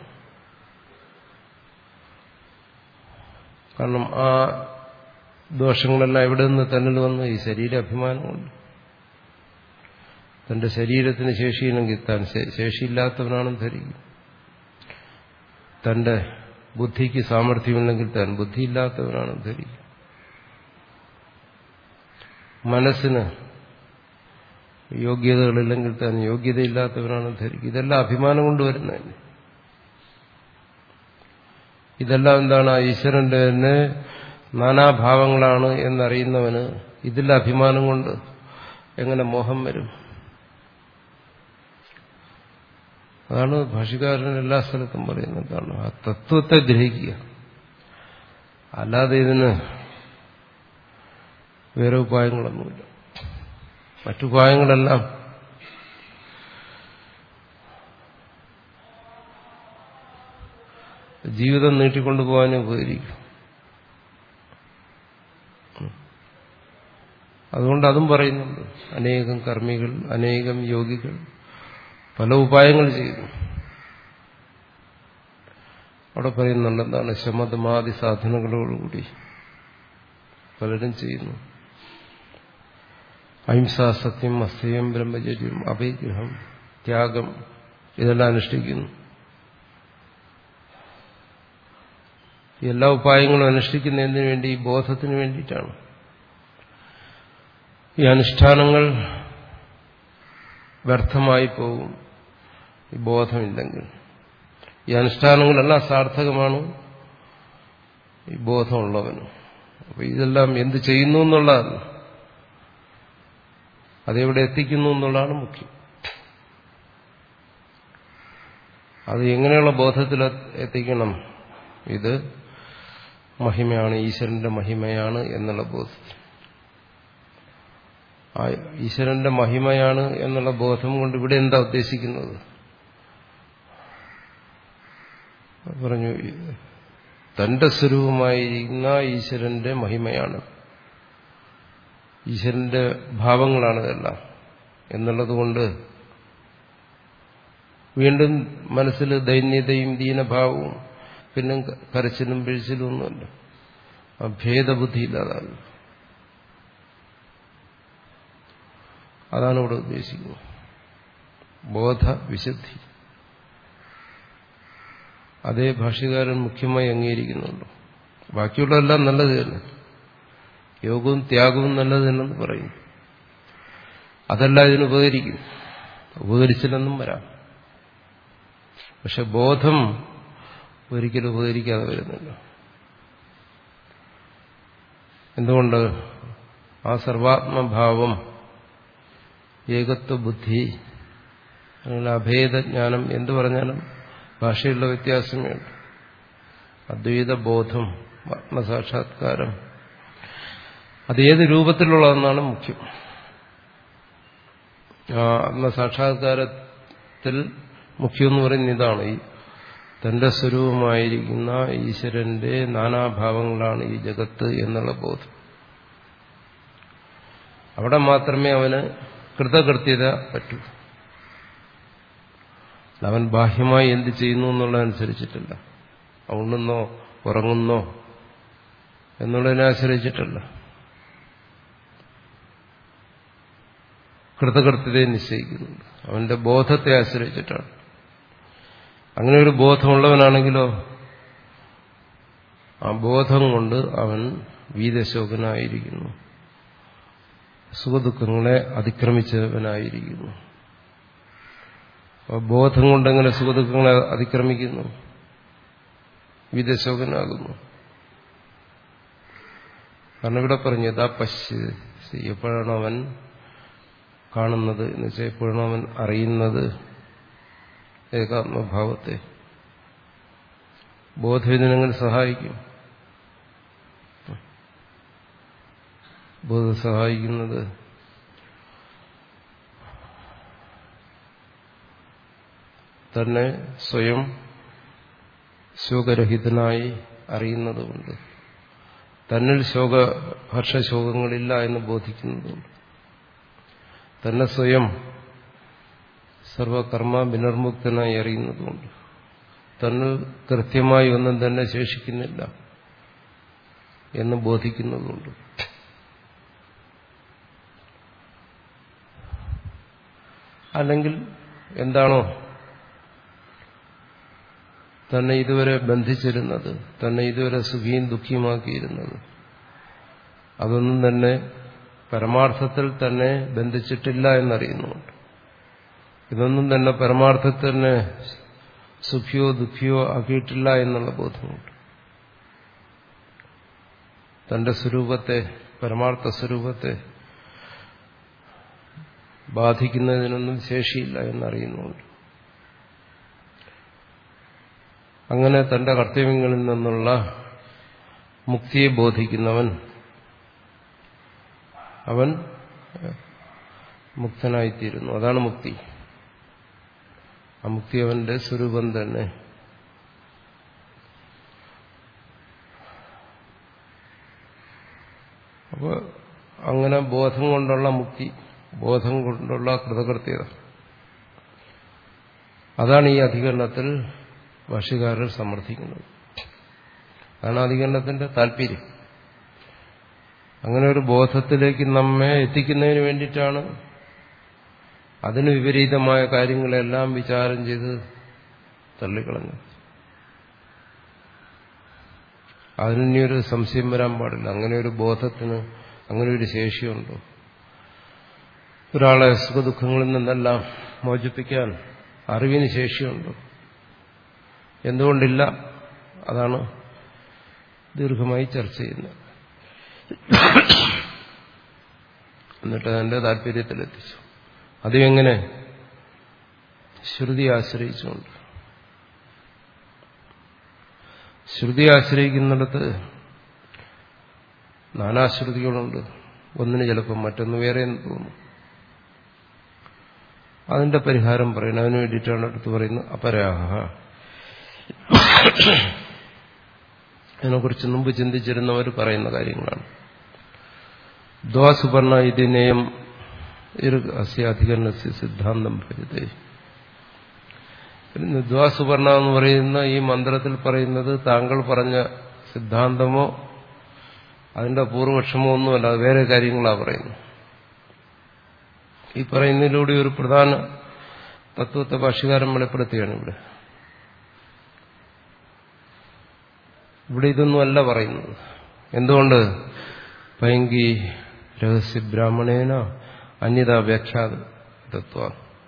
കാരണം ആ ദോഷങ്ങളെല്ലാം എവിടെ നിന്ന് തന്നിൽ വന്നു ഈ ശരീര അഭിമാനം കൊണ്ട് തന്റെ ശരീരത്തിന് ശേഷിയില്ലെങ്കിൽ താൻ ശേഷിയില്ലാത്തവനാണെന്ന് ധരിക്കും തന്റെ ബുദ്ധിക്ക് സാമർഥ്യമില്ലെങ്കിൽ താൻ ബുദ്ധിയില്ലാത്തവനാണെന്ന് ധരിക്കും മനസ്സിന് യോഗ്യതകളില്ലെങ്കിൽ താൻ യോഗ്യതയില്ലാത്തവനാണെന്ന് ധരിക്കും ഇതെല്ലാം അഭിമാനം കൊണ്ടുവരുന്നതന്നെ ഇതെല്ലാം എന്താണ് ആ ഈശ്വരന്റെ തന്നെ നാനാഭാവങ്ങളാണ് എന്നറിയുന്നവന് ഇതിൽ അഭിമാനം കൊണ്ട് എങ്ങനെ മോഹം വരും അതാണ് ഭാഷകാരൻ എല്ലാ സ്ഥലത്തും പറയുന്നത് എന്താണ് ആ തത്വത്തെ ഗ്രഹിക്കുക അല്ലാതെ ഇതിന് വേറെ ഉപായങ്ങളൊന്നുമില്ല മറ്റുപായങ്ങളെല്ലാം ജീവിതം നീട്ടിക്കൊണ്ടുപോകാനേ ഉപകരിക്കും അതുകൊണ്ട് അതും പറയുന്നുണ്ട് അനേകം കർമ്മികൾ അനേകം യോഗികൾ പല ഉപായങ്ങൾ ചെയ്യുന്നു അവിടെ പറയുന്നുണ്ട് എന്താണ് ശമതമാതി സാധനങ്ങളോടുകൂടി പലരും ചെയ്യുന്നു അഹിംസ സത്യം അസ്തയം ബ്രഹ്മചര്യം അഭിഗ്രഹം ത്യാഗം ഇതെല്ലാം അനുഷ്ഠിക്കുന്നു എല്ലാ ഉപായങ്ങളും അനുഷ്ഠിക്കുന്നതിന് വേണ്ടി ഈ ബോധത്തിന് വേണ്ടിയിട്ടാണ് ഈ അനുഷ്ഠാനങ്ങൾ വ്യർത്ഥമായി പോകും ഈ ബോധമില്ലെങ്കിൽ ഈ അനുഷ്ഠാനങ്ങളെല്ലാം സാർത്ഥകമാണ് ഈ ബോധമുള്ളവന് അപ്പൊ ഇതെല്ലാം എന്ത് ചെയ്യുന്നു എന്നുള്ളതാണ് അതെവിടെ എത്തിക്കുന്നു എന്നുള്ളതാണ് മുഖ്യം അത് എങ്ങനെയുള്ള ബോധത്തിൽ എത്തിക്കണം ഇത് മഹിമയാണ് ഈശ്വരന്റെ മഹിമയാണ് എന്നുള്ള ബോധത്തിൽ ആ ഈശ്വരന്റെ മഹിമയാണ് എന്നുള്ള ബോധം കൊണ്ട് ഇവിടെ എന്താ ഉദ്ദേശിക്കുന്നത് പറഞ്ഞു തന്റെ സ്വരൂപമായിരിക്കുന്ന ഈശ്വരന്റെ മഹിമയാണ് ഈശ്വരന്റെ ഭാവങ്ങളാണ് ഇതെല്ലാം എന്നുള്ളതുകൊണ്ട് വീണ്ടും മനസ്സിൽ ദൈന്യതയും ദീനഭാവവും പിന്നെ കരച്ചിലും പിഴിച്ചിലും ഒന്നുമല്ല ആ ഭേദബുദ്ധി ഇല്ലാതാകും അതാണ് ഇവിടെ ഉദ്ദേശിക്കുന്നത് ബോധ വിശുദ്ധി അതേ ഭാഷ്യകാരൻ മുഖ്യമായി അംഗീകരിക്കുന്നുണ്ട് ബാക്കിയുള്ളതെല്ലാം നല്ലത് തന്നെ യോഗവും ത്യാഗവും നല്ലത് തന്നെന്ന് പറയുന്നു അതല്ല ഇതിന് ഉപകരിക്കും ഉപകരിച്ചില്ലെന്നും വരാം പക്ഷെ ബോധം ഒരിക്കലും ഉപകരിക്കാതെ വരുന്നില്ല എന്തുകൊണ്ട് ആ സർവാത്മഭാവം ഏകത്വ ബുദ്ധി അല്ലെങ്കിൽ അഭേദജ്ഞാനം എന്തു പറഞ്ഞാലും ഭാഷയുള്ള വ്യത്യാസമേ ഉള്ളൂ അദ്വൈത ബോധം ആത്മസാക്ഷാത്കാരം അത് ഏത് രൂപത്തിലുള്ളതെന്നാണ് മുഖ്യം ആ ആത്മസാക്ഷാത്കാരത്തിൽ മുഖ്യം എന്ന് പറയുന്ന ഇതാണ് ഈ തന്റെ സ്വരൂപമായിരിക്കുന്ന ഈശ്വരന്റെ നാനാഭാവങ്ങളാണ് ഈ ജഗത്ത് എന്നുള്ള ബോധം അവിടെ മാത്രമേ അവന് കൃതകൃത്യത പറ്റൂ അവൻ ബാഹ്യമായി എന്ത് ചെയ്യുന്നു എന്നുള്ളതനുസരിച്ചിട്ടില്ല ഉണ്ണുന്നോ ഉറങ്ങുന്നോ എന്നുള്ളതിനെ ആശ്രയിച്ചിട്ടല്ല കൃതകൃത്യതയെ നിശ്ചയിക്കുന്നുണ്ട് അവന്റെ ബോധത്തെ ആശ്രയിച്ചിട്ടാണ് അങ്ങനെ ഒരു ബോധമുള്ളവനാണെങ്കിലോ ആ ബോധം കൊണ്ട് അവൻ വീതശോകനായിരിക്കുന്നു സുഖദുഃഖങ്ങളെ അതിക്രമിച്ചവനായിരിക്കുന്നു ബോധം കൊണ്ടെങ്ങനെ സുഖദുഃഖങ്ങളെ അതിക്രമിക്കുന്നു വിദശോകനാകുന്നു കാരണം ഇവിടെ പറഞ്ഞു യഥാ പശ്യ എപ്പോഴാണ് അവൻ കാണുന്നത് എന്ന് വെച്ചാൽ എപ്പോഴാണ് അവൻ അറിയുന്നത് ഏകാത്മഭാവത്തെ ബോധം ഇതിനെങ്ങനെ സഹായിക്കും ബോധം സഹായിക്കുന്നത് തന്നെ സ്വയം ശോകരഹിതനായി അറിയുന്നതുകൊണ്ട് തന്നിൽ ശോക ഹർഷശോകങ്ങളില്ല എന്ന് ബോധിക്കുന്നതുകൊണ്ട് തന്നെ സ്വയം സർവകർമ്മ വിനർമുക്തനായി അറിയുന്നതുകൊണ്ട് തന്നിൽ കൃത്യമായി ഒന്നും തന്നെ ശേഷിക്കുന്നില്ല എന്ന് ബോധിക്കുന്നതുകൊണ്ട് അല്ലെങ്കിൽ എന്താണോ തന്നെ ഇതുവരെ ബന്ധിച്ചിരുന്നത് തന്നെ ഇതുവരെ സുഖിയും ദുഃഖിയുമാക്കിയിരുന്നത് അതൊന്നും തന്നെ പരമാർത്ഥത്തിൽ തന്നെ ബന്ധിച്ചിട്ടില്ല എന്നറിയുന്നുണ്ട് ഇതൊന്നും തന്നെ പരമാർത്ഥത്തിൽ തന്നെ സുഖിയോ ദുഃഖിയോ ആക്കിയിട്ടില്ല എന്നുള്ള ബോധമുണ്ട് തന്റെ സ്വരൂപത്തെ പരമാർത്ഥ സ്വരൂപത്തെ ബാധിക്കുന്നതിനൊന്നും ശേഷിയില്ല എന്നറിയുന്നുണ്ട് അങ്ങനെ തന്റെ കർത്തവ്യങ്ങളിൽ നിന്നുള്ള മുക്തിയെ ബോധിക്കുന്നവൻ അവൻ മുക്തനായിത്തീരുന്നു അതാണ് മുക്തി ആ മുക്തി അവന്റെ സ്വരൂപം തന്നെ അപ്പോൾ അങ്ങനെ ബോധം കൊണ്ടുള്ള മുക്തി ബോധം കൊണ്ടുള്ള കൃതകൃത്യത അതാണ് ഈ അധികരണത്തിൽ ഭാഷ്യകാരർ സമർത്ഥിക്കുന്നത് അതാണ് അധികരണത്തിന്റെ താല്പര്യം അങ്ങനെ ഒരു ബോധത്തിലേക്ക് നമ്മെ എത്തിക്കുന്നതിന് വേണ്ടിയിട്ടാണ് അതിന് വിപരീതമായ കാര്യങ്ങളെല്ലാം വിചാരം ചെയ്ത് തള്ളിക്കളഞ്ഞു അതിനൊരു സംശയം വരാൻ പാടില്ല അങ്ങനെ ഒരു ബോധത്തിന് അങ്ങനെ ഒരു ശേഷിയുണ്ടോ ഒരാളെ സുഖദുഃഖങ്ങളിൽ നിന്നെല്ലാം മോചിപ്പിക്കാൻ അറിവിന് ശേഷിയുണ്ടോ എന്തുകൊണ്ടില്ല അതാണ് ദീർഘമായി ചർച്ച ചെയ്യുന്നത് എന്നിട്ട് അതിന്റെ താല്പര്യത്തിലെത്തിച്ചു അതും എങ്ങനെ ശ്രുതി ആശ്രയിച്ചുകൊണ്ട് ശ്രുതി ആശ്രയിക്കുന്നിടത്ത് നാനാശ്രുതികളുണ്ട് ഒന്നിന് ചിലപ്പം മറ്റൊന്ന് വേറെ എന്ന് തോന്നും അതിന്റെ പരിഹാരം പറയുന്നത് അതിനു വേണ്ടിയിട്ടാണ് അടുത്ത് പറയുന്നത് അപരാഹ അതിനെക്കുറിച്ച് മുമ്പ് ചിന്തിച്ചിരുന്നവർ പറയുന്ന കാര്യങ്ങളാണ് ദ്വാസുപർണ ഇതിനേയം അധികരണ സിദ്ധാന്തം ഭരിതേ ദ്വാസുപർണ എന്ന് പറയുന്ന ഈ മന്ത്രത്തിൽ പറയുന്നത് താങ്കൾ പറഞ്ഞ സിദ്ധാന്തമോ അതിന്റെ പൂർവപക്ഷമോ ഒന്നുമല്ല അത് വേറെ കാര്യങ്ങളാണ് പറയുന്നത് ഈ പറയുന്നതിലൂടെ ഒരു പ്രധാന തത്വത്തെ ഭാഷകാരൻ വെളിപ്പെടുത്തുകയാണ് ഇവിടെ ഇവിടെ ഇതൊന്നുമല്ല പറയുന്നത് എന്തുകൊണ്ട് പൈങ്കി രഹസ്യ ബ്രാഹ്മണേന അന്യത വ്യാഖ്യാത തത്വ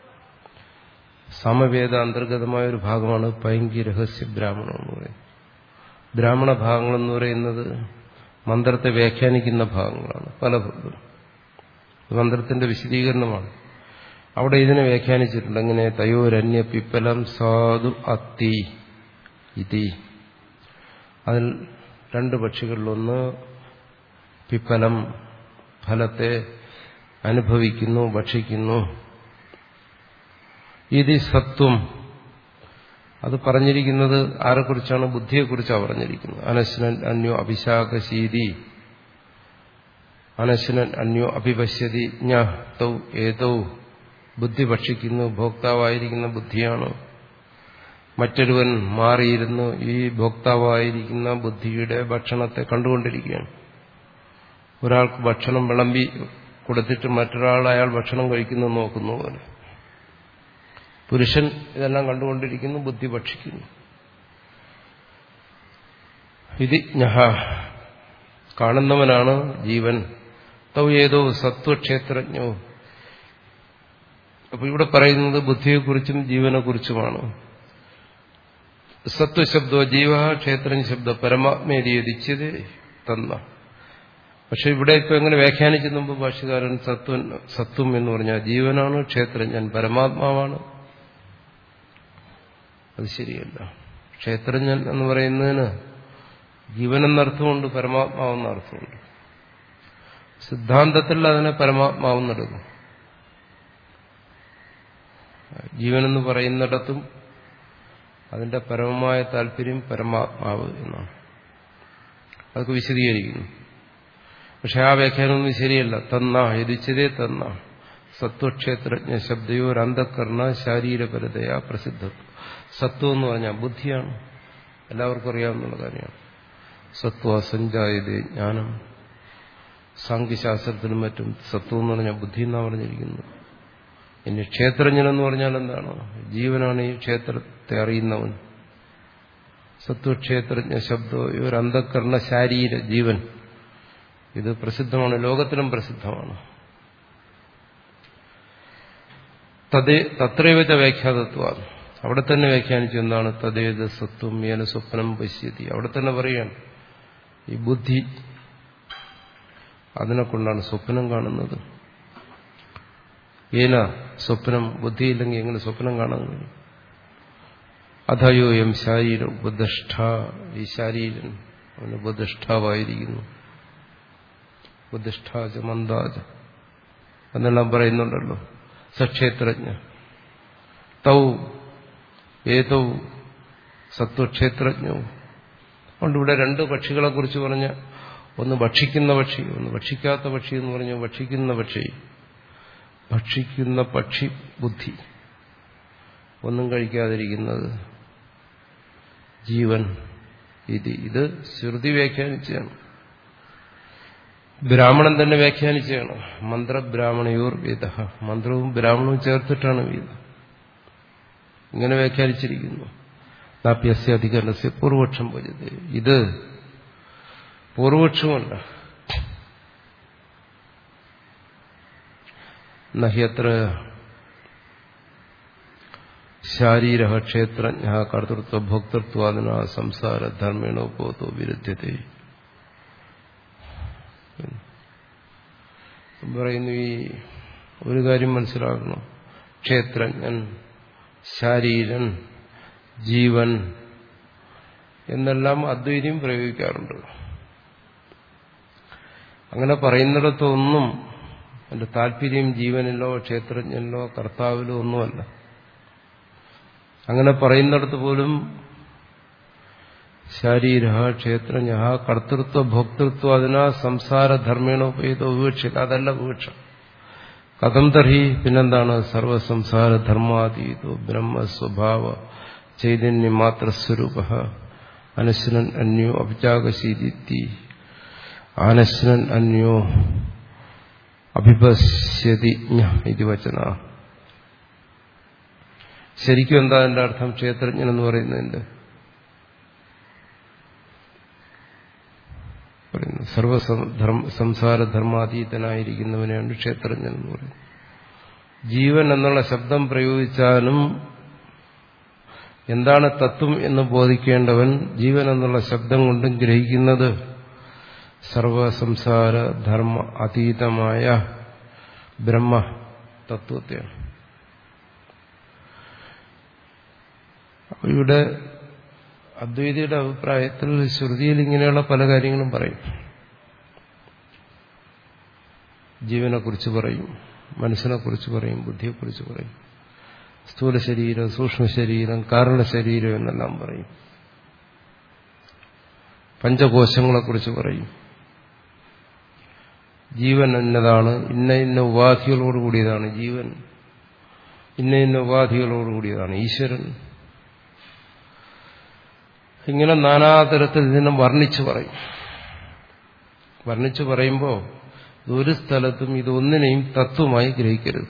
സമവേദ അന്തർഗതമായ ഒരു ഭാഗമാണ് പൈങ്കി രഹസ്യ ബ്രാഹ്മണം എന്ന് പറയുന്നത് ബ്രാഹ്മണ ഭാഗങ്ങൾ എന്ന് പറയുന്നത് മന്ത്രത്തെ വ്യാഖ്യാനിക്കുന്ന ഭാഗങ്ങളാണ് പല മന്ത്രത്തിന്റെ വിശദീകരണമാണ് അവിടെ ഇതിനെ വ്യാഖ്യാനിച്ചിട്ടുണ്ട് അങ്ങനെ തയോരന്യ പിപ്പലം സാധു അത്തി ഇതി അതിൽ രണ്ട് പക്ഷികളിലൊന്ന് പിപ്പലം ഫലത്തെ അനുഭവിക്കുന്നു ഭക്ഷിക്കുന്നു ഇത് സത്വം അത് പറഞ്ഞിരിക്കുന്നത് ആരെക്കുറിച്ചാണ് ബുദ്ധിയെക്കുറിച്ചാണ് പറഞ്ഞിരിക്കുന്നത് അനശ്നൻ അന്യോ അഭിശാഖശീതി അനശ്നൻ അന്യോ അഭിപശ്യതി ജ്ഞൗ ഏതൗ ബുദ്ധി ഭക്ഷിക്കുന്നു ഭോക്താവായിരിക്കുന്ന ബുദ്ധിയാണ് മറ്റൊരുവൻ മാറിയിരുന്ന് ഈ ഭോക്താവായിരിക്കുന്ന ബുദ്ധിയുടെ ഭക്ഷണത്തെ കണ്ടുകൊണ്ടിരിക്കുകയാണ് ഒരാൾക്ക് ഭക്ഷണം വിളമ്പി കൊടുത്തിട്ട് മറ്റൊരാൾ അയാൾ ഭക്ഷണം കഴിക്കുന്നു നോക്കുന്നു പോലെ പുരുഷൻ ഇതെല്ലാം കണ്ടുകൊണ്ടിരിക്കുന്നു ബുദ്ധി ഭക്ഷിക്കുന്നു ഇത് ഞഹ കാണുന്നവനാണ് ജീവൻ തൗ ഏതോ സത്വക്ഷേത്രജ്ഞോ അപ്പൊ ഇവിടെ പറയുന്നത് ബുദ്ധിയെക്കുറിച്ചും ജീവനെക്കുറിച്ചുമാണ് സത്വശബ്ദോ ജീവ ക്ഷേത്രൻ ശബ്ദ പരമാത്മേരിയതിച്ചത് തന്ന പക്ഷെ ഇവിടെ ഇപ്പൊ എങ്ങനെ വ്യാഖ്യാനിച്ചു മുമ്പ് ഭാഷകാരൻ സത്വൻ സത്വം എന്ന് പറഞ്ഞാൽ ജീവനാണ് ക്ഷേത്രജ്ഞൻ പരമാത്മാവാണ് അത് ശരിയല്ല ക്ഷേത്രജ്ഞൻ എന്ന് പറയുന്നതിന് ജീവനെന്നർത്ഥമുണ്ട് പരമാത്മാവെന്ന അർത്ഥമുണ്ട് സിദ്ധാന്തത്തിൽ അതിനെ പരമാത്മാവെന്നെടുക്കും ജീവനെന്ന് പറയുന്നിടത്തും അതിന്റെ പരമമായ താല്പര്യം പരമാത്മാവ് എന്നാണ് അതൊക്കെ വിശദീകരിക്കുന്നു പക്ഷെ ആ വ്യാഖ്യാനമൊന്നും ശരിയല്ല തന്ന യതിച്ചതേ തന്ന സത്വക്ഷേത്രജ്ഞ ശബ്ദയോർ അന്ധക്കരണ ശാരീരപരതയാ പ്രസിദ്ധത്വം സത്വം എന്ന് പറഞ്ഞാൽ ബുദ്ധിയാണ് എല്ലാവർക്കും അറിയാവുന്ന കാര്യമാണ് സത്വ സഞ്ചായതേ ജ്ഞാനം സാങ്കേശാസ്ത്രത്തിനും മറ്റും സത്വം എന്ന് പറഞ്ഞാൽ ബുദ്ധി എന്നാണ് പറഞ്ഞിരിക്കുന്നത് ഇനി ക്ഷേത്രജ്ഞൻ എന്ന് പറഞ്ഞാൽ എന്താണ് ജീവനാണ് ഈ ക്ഷേത്രത്തെ അറിയുന്നവൻ സത്വക്ഷേത്രജ്ഞ ശബ്ദം ഈ ഒരു അന്ധക്കരണ ശാരീര ജീവൻ ഇത് പ്രസിദ്ധമാണ് ലോകത്തിലും പ്രസിദ്ധമാണ് തദേ തത്രൈവച്ച വ്യാഖ്യാതത്വമാണ് അവിടെ തന്നെ വ്യാഖ്യാനിച്ചു എന്താണ് തദ്ദേത് സത്വം ഏന സ്വപ്നം പശ്യതി അവിടെ തന്നെ പറയാണ് ഈ ബുദ്ധി അതിനെ കൊണ്ടാണ് സ്വപ്നം കാണുന്നത് ഏന സ്വപ്നം ബുദ്ധിയില്ലെങ്കിൽ എങ്ങനെ സ്വപ്നം കാണാൻ കഴിയും അധയോ എം ശാരീര ഉപദിഷ്ഠ ഈ ശാരീരൻ അവന് ഉപദിഷ്ഠാവായിരിക്കുന്നു ഉപദിഷ്ഠാജ മന്ദാജ എന്നെല്ലാം പറയുന്നുണ്ടല്ലോ സക്ഷേത്രജ്ഞ തൗ ഏതൗ സത്വക്ഷേത്രജ്ഞവും അതുകൊണ്ട് ഇവിടെ രണ്ട് പക്ഷികളെ കുറിച്ച് പറഞ്ഞ ഒന്ന് ഭക്ഷിക്കുന്ന പക്ഷി ഒന്ന് ഭക്ഷിക്കാത്ത പക്ഷി എന്ന് പറഞ്ഞു ഭക്ഷിക്കുന്ന പക്ഷി ഭക്ഷിക്കുന്ന പക്ഷി ബുദ്ധി ഒന്നും കഴിക്കാതിരിക്കുന്നത് ജീവൻ ഇത് ഇത് ശ്രുതി വ്യാഖ്യാനിച്ചാണ് ബ്രാഹ്മണൻ തന്നെ വ്യാഖ്യാനിച്ചാണ് മന്ത്രബ്രാഹ്മണയോർ വേദ മന്ത്രവും ബ്രാഹ്മണവും ചേർത്തിട്ടാണ് വേദം ഇങ്ങനെ വ്യാഖ്യാനിച്ചിരിക്കുന്നു നാപ്യസ്യ അധികരണസ്യ പൂർവപക്ഷം പോയത് ഇത് പൂർവപക്ഷമല്ല നഹ്യത്ര ശാരീര ക്ഷേത്രജ്ഞ കർത്തൃത്വ ഭോക്തൃത്വാദിന സംസാര ധർമ്മേണോപോതോ വിരുദ്ധ്യത പറയുന്നു ഈ ഒരു കാര്യം മനസ്സിലാക്കണം ക്ഷേത്രജ്ഞൻ ശാരീരൻ ജീവൻ എന്നെല്ലാം അദ്വൈതം പ്രയോഗിക്കാറുണ്ട് അങ്ങനെ പറയുന്നിടത്തൊന്നും എന്റെ താല്പര്യം ജീവനിലോ ക്ഷേത്രജ്ഞനിലോ കർത്താവിലോ ഒന്നുമല്ല അങ്ങനെ പറയുന്നിടത്ത് പോലും ശാരീര ക്ഷേത്രജ്ഞ കർത്തൃത്വ ഭോക്തൃത്വ അതിനാ സംസാരധർമ്മേണോപേതോ വിവക്ഷിത അതല്ല വിവക്ഷ കഥം തർഹി പിന്നെന്താണ് സർവസംസാരധർമാതീതോ ബ്രഹ്മസ്വഭാവ ചൈതന്യം മാത്രസ്വരൂപ അനശ്വരൻ അന്യോ അഭിജാകശീതി ആനശ്വരൻ അന്യോ അഭിപശ്യതി ഇത് വചന ശരിക്കും എന്താ എന്റെ അർത്ഥം ക്ഷേത്രജ്ഞൻ എന്ന് പറയുന്നതിന്റെ പറയുന്നു സർവ സംസാരധർമാതീതനായിരിക്കുന്നവനെയാണ് ക്ഷേത്രജ്ഞൻ എന്ന് പറയുന്നത് ജീവൻ എന്നുള്ള ശബ്ദം പ്രയോഗിച്ചാലും എന്താണ് തത്വം എന്ന് ബോധിക്കേണ്ടവൻ ജീവൻ എന്നുള്ള ശബ്ദം കൊണ്ടും ഗ്രഹിക്കുന്നത് സർവസംസാര ധർമ്മ അതീതമായ ബ്രഹ്മ തത്വത്തെയാണ് ഇവിടെ അദ്വൈതിയുടെ അഭിപ്രായത്തിൽ ശ്രുതിയിൽ ഇങ്ങനെയുള്ള പല കാര്യങ്ങളും പറയും ജീവനെക്കുറിച്ച് പറയും മനസ്സിനെക്കുറിച്ച് പറയും ബുദ്ധിയെക്കുറിച്ച് പറയും സ്ഥൂല ശരീരം സൂക്ഷ്മ ശരീരം കാരണ ശരീരം എന്നെല്ലാം പറയും പഞ്ചകോശങ്ങളെക്കുറിച്ച് പറയും ജീവൻ എന്നതാണ് ഇന്ന ഇന്ന ഉപാധികളോടുകൂടിയതാണ് ജീവൻ ഇന്ന ഇന്ന ഉപാധികളോടുകൂടിയതാണ് ഈശ്വരൻ ഇങ്ങനെ നാനാതരത്തിൽ ഇതിനെ വർണ്ണിച്ചു പറയും വർണ്ണിച്ചു പറയുമ്പോൾ ഒരു സ്ഥലത്തും ഇതൊന്നിനെയും തത്വമായി ഗ്രഹിക്കരുത്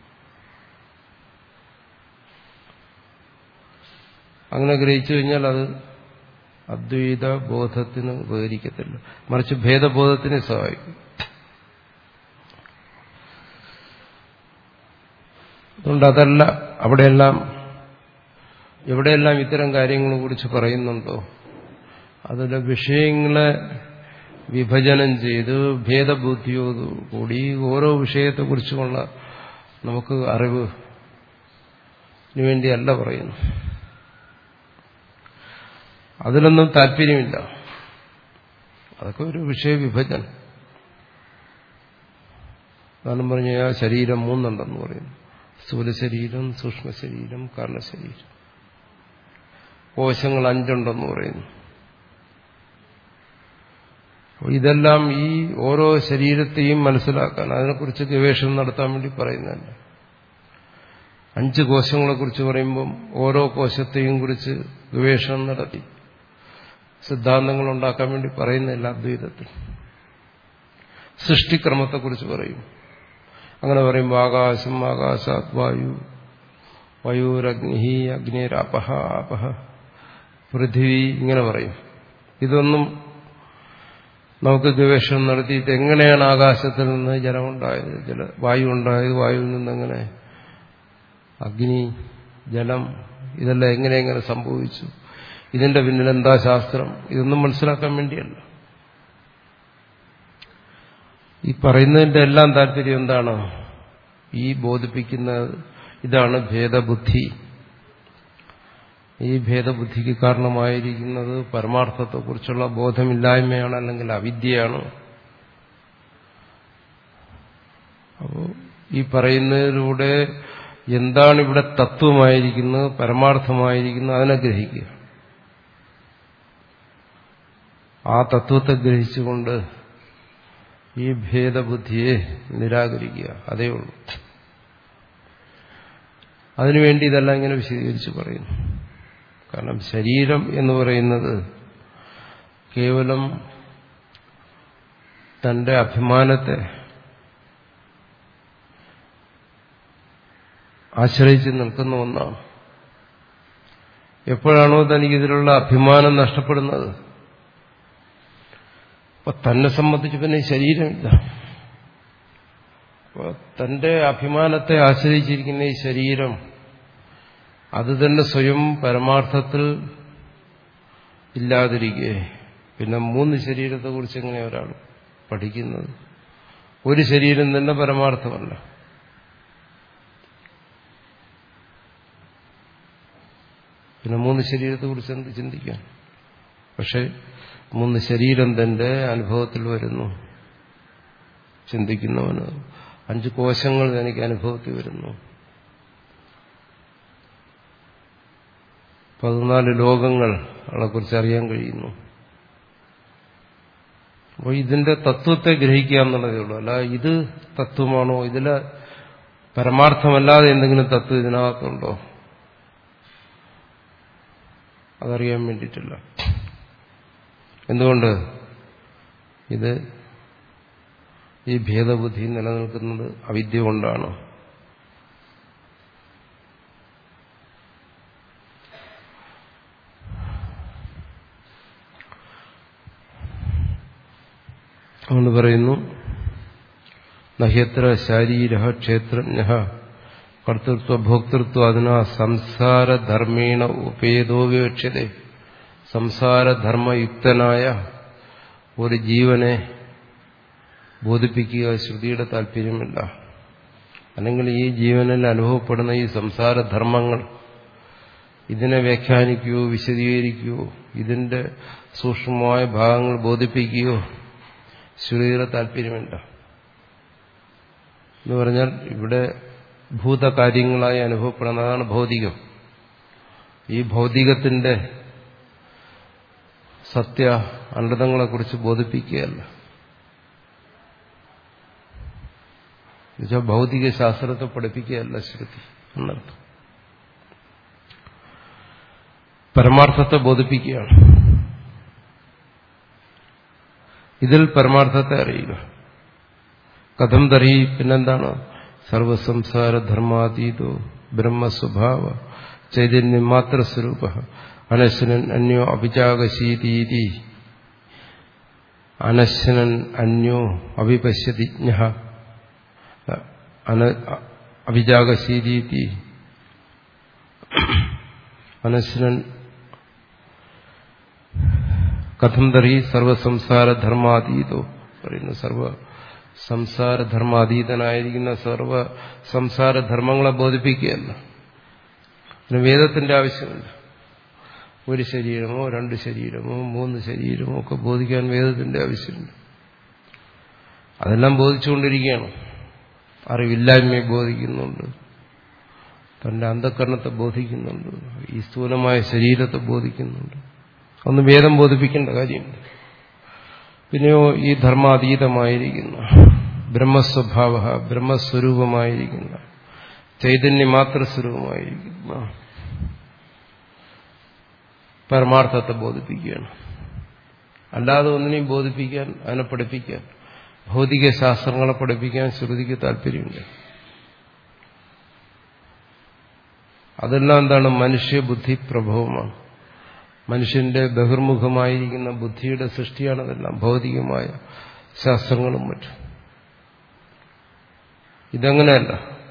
അങ്ങനെ ഗ്രഹിച്ചു കഴിഞ്ഞാൽ അത് അദ്വൈത ബോധത്തിന് ഉപകരിക്കത്തില്ല മറിച്ച് ഭേദബോധത്തിന് സഹായിക്കും അതുകൊണ്ട് അതല്ല അവിടെയെല്ലാം എവിടെയെല്ലാം ഇത്തരം കാര്യങ്ങളെ കുറിച്ച് പറയുന്നുണ്ടോ അതിലെ വിഷയങ്ങളെ വിഭജനം ചെയ്ത് ഭേദബുദ്ധിയോടുകൂടി ഓരോ വിഷയത്തെക്കുറിച്ചുമുള്ള നമുക്ക് അറിവ് വേണ്ടിയല്ല പറയുന്നു അതിലൊന്നും താല്പര്യമില്ല അതൊക്കെ ഒരു വിഷയവിഭജനം കാരണം പറഞ്ഞ ശരീരം മൂന്നുണ്ടെന്ന് പറയുന്നു സ്ഥൂല ശരീരം സൂക്ഷ്മ ശരീരം കാരണശരീരം കോശങ്ങൾ അഞ്ചുണ്ടെന്ന് പറയുന്നു ഇതെല്ലാം ഈ ഓരോ ശരീരത്തെയും മനസ്സിലാക്കാൻ അതിനെക്കുറിച്ച് ഗവേഷണം നടത്താൻ വേണ്ടി പറയുന്നതല്ല അഞ്ച് കോശങ്ങളെക്കുറിച്ച് പറയുമ്പം ഓരോ കോശത്തെയും കുറിച്ച് ഗവേഷണം നടത്തി സിദ്ധാന്തങ്ങൾ ഉണ്ടാക്കാൻ വേണ്ടി പറയുന്നില്ല അദ്വൈതത്തിൽ സൃഷ്ടിക്രമത്തെക്കുറിച്ച് പറയും അങ്ങനെ പറയുമ്പോൾ ആകാശം ആകാശാത് വായു വയൂരഗ്നി അഗ്നിരപഹ അപഹ പൃഥ്വി ഇങ്ങനെ പറയും ഇതൊന്നും നമുക്ക് ഗവേഷണം നടത്തിയിട്ട് എങ്ങനെയാണ് ആകാശത്തിൽ നിന്ന് ജലമുണ്ടായത് ജല വായു ഉണ്ടായത് വായുവിൽ നിന്ന് എങ്ങനെ അഗ്നി ജലം ഇതെല്ലാം എങ്ങനെ എങ്ങനെ സംഭവിച്ചു ഇതിന്റെ പിന്നിൽ എന്താ ശാസ്ത്രം ഇതൊന്നും മനസ്സിലാക്കാൻ വേണ്ടിയല്ല ഈ പറയുന്നതിന്റെ എല്ലാം താല്പര്യം എന്താണ് ഈ ബോധിപ്പിക്കുന്ന ഇതാണ് ഭേദബുദ്ധി ഈ ഭേദബുദ്ധിക്ക് കാരണമായിരിക്കുന്നത് പരമാർത്ഥത്തെക്കുറിച്ചുള്ള ബോധമില്ലായ്മയാണ് അല്ലെങ്കിൽ അവിദ്യയാണ് അപ്പോൾ ഈ പറയുന്നതിലൂടെ എന്താണ് ഇവിടെ തത്വമായിരിക്കുന്നത് പരമാർത്ഥമായിരിക്കുന്നത് അതിനെ ഗ്രഹിക്കുക ആ തത്വത്തെ ഗ്രഹിച്ചുകൊണ്ട് ഈ ഭേദബുദ്ധിയെ നിരാകരിക്കുക അതേ ഉള്ളൂ അതിനുവേണ്ടി ഇതെല്ലാം ഇങ്ങനെ വിശദീകരിച്ച് പറയുന്നു കാരണം ശരീരം എന്ന് പറയുന്നത് കേവലം തന്റെ അഭിമാനത്തെ ആശ്രയിച്ച് നിൽക്കുന്ന ഒന്നാണ് എപ്പോഴാണോ തനിക്ക് ഇതിലുള്ള അഭിമാനം നഷ്ടപ്പെടുന്നത് അപ്പൊ തന്നെ സംബന്ധിച്ച് പിന്നെ ശരീരമില്ല അപ്പൊ തന്റെ അഭിമാനത്തെ ആശ്രയിച്ചിരിക്കുന്ന ഈ ശരീരം അത് തന്നെ സ്വയം പരമാർത്ഥത്തിൽ ഇല്ലാതിരിക്കെ പിന്നെ മൂന്ന് ശരീരത്തെക്കുറിച്ച് എങ്ങനെ ഒരാൾ പഠിക്കുന്നത് ഒരു ശരീരം തന്നെ പരമാർത്ഥമല്ല പിന്നെ മൂന്ന് ശരീരത്തെക്കുറിച്ച് എന്ത് ചിന്തിക്കാൻ പക്ഷെ മൂന്ന് ശരീരം തന്റെ അനുഭവത്തിൽ വരുന്നു ചിന്തിക്കുന്നവന് അഞ്ച് കോശങ്ങൾ എനിക്ക് അനുഭവത്തിൽ വരുന്നു പതിനാല് ലോകങ്ങൾ കുറിച്ച് അറിയാൻ കഴിയുന്നു അപ്പോൾ ഇതിന്റെ തത്വത്തെ ഗ്രഹിക്കുക എന്നുള്ളതേ ഉള്ളൂ അല്ല ഇത് തത്വമാണോ ഇതിലെ പരമാർത്ഥമല്ലാതെ എന്തെങ്കിലും തത്വം ഇതിനകത്തുണ്ടോ അതറിയാൻ വേണ്ടിയിട്ടില്ല എന്തുകൊണ്ട് ഇത് ഈ ഭേദബുദ്ധി നിലനിൽക്കുന്നത് അവിദ്യ കൊണ്ടാണ് അതുകൊണ്ട് പറയുന്നു നഹ്യത്ര ശാരീര ക്ഷേത്രജ്ഞ കർത്തൃത്വ ഭോക്തൃത്വ അതിന സംസാരധർമ്മേണ ഉപേതോപേക്ഷത സംസാരധർമ്മയുക്തനായ ഒരു ജീവനെ ബോധിപ്പിക്കുക ശ്രുതിയുടെ താല്പര്യമില്ല അല്ലെങ്കിൽ ഈ ജീവനിൽ അനുഭവപ്പെടുന്ന ഈ സംസാരധർമ്മങ്ങൾ ഇതിനെ വ്യാഖ്യാനിക്കുകയോ വിശദീകരിക്കുകയോ ഇതിന്റെ സൂക്ഷ്മമായ ഭാഗങ്ങൾ ബോധിപ്പിക്കുകയോ ശ്രുതിയുടെ താല്പര്യമില്ല എന്ന് പറഞ്ഞാൽ ഇവിടെ ഭൂതകാര്യങ്ങളായി അനുഭവപ്പെടുന്നതാണ് ഭൗതികം ഈ ഭൗതികത്തിന്റെ സത്യ അനൃതങ്ങളെക്കുറിച്ച് ബോധിപ്പിക്കുകയല്ല എന്നുവെച്ചാൽ ഭൗതിക ശാസ്ത്രത്തെ പഠിപ്പിക്കുകയല്ല ശ്രുതി എന്നർത്ഥം പരമാർത്ഥത്തെ ബോധിപ്പിക്കുകയാണ് ഇതിൽ പരമാർത്ഥത്തെ അറിയുക കഥം തറി പിന്നെന്താണ് സർവസംസാര ധർമാതീതോ ബ്രഹ്മസ്വഭാവ ചൈതന്യം മാത്ര സ്വരൂപ അനശ്വനൻ അന്യോ അഭിജാകശീതീതി അനശ്വനൻ അന്യോ അവിപശ്യതിജ്ഞ അഭിജാകശീതീതി അനശ്വനൻ കഥം തറി സർവസംസാരധർമാതീതോ പറയുന്നു സർവ സംസാരധർമാതീതനായിരിക്കുന്ന സർവ സംസാരധർമ്മങ്ങളെ ബോധിപ്പിക്കുകയല്ല പിന്നെ വേദത്തിന്റെ ആവശ്യമില്ല ഒരു ശരീരമോ രണ്ട് ശരീരമോ മൂന്ന് ശരീരമോ ഒക്കെ ബോധിക്കാൻ വേദത്തിന്റെ ആവശ്യമില്ല അതെല്ലാം ബോധിച്ചുകൊണ്ടിരിക്കുകയാണ് അറിവില്ലായ്മയെ ബോധിക്കുന്നുണ്ട് തന്റെ അന്ധകരണത്തെ ബോധിക്കുന്നുണ്ട് ഈ സ്ഥൂലമായ ശരീരത്തെ ബോധിക്കുന്നുണ്ട് ഒന്ന് വേദം ബോധിപ്പിക്കേണ്ട കാര്യമുണ്ട് പിന്നെയോ ഈ ധർമാതീതമായിരിക്കുന്ന ബ്രഹ്മസ്വഭാവ ബ്രഹ്മസ്വരൂപമായിരിക്കുന്ന ചൈതന്യ മാത്ര സ്വരൂപമായിരിക്കുന്ന പരമാർത്ഥത്തെ ബോധിപ്പിക്കുകയാണ് അല്ലാതെ ഒന്നിനെയും ബോധിപ്പിക്കാൻ അതിനെ പഠിപ്പിക്കാൻ ഭൗതിക ശാസ്ത്രങ്ങളെ പഠിപ്പിക്കാൻ ശ്രുതിക്ക് താല്പര്യമുണ്ട് അതെല്ലാം എന്താണ് മനുഷ്യബുദ്ധി പ്രഭവമാണ് മനുഷ്യന്റെ ബഹിർമുഖമായിരിക്കുന്ന ബുദ്ധിയുടെ സൃഷ്ടിയാണതെല്ലാം ഭൗതികമായ ശാസ്ത്രങ്ങളും മറ്റും ഇതങ്ങനെയല്ല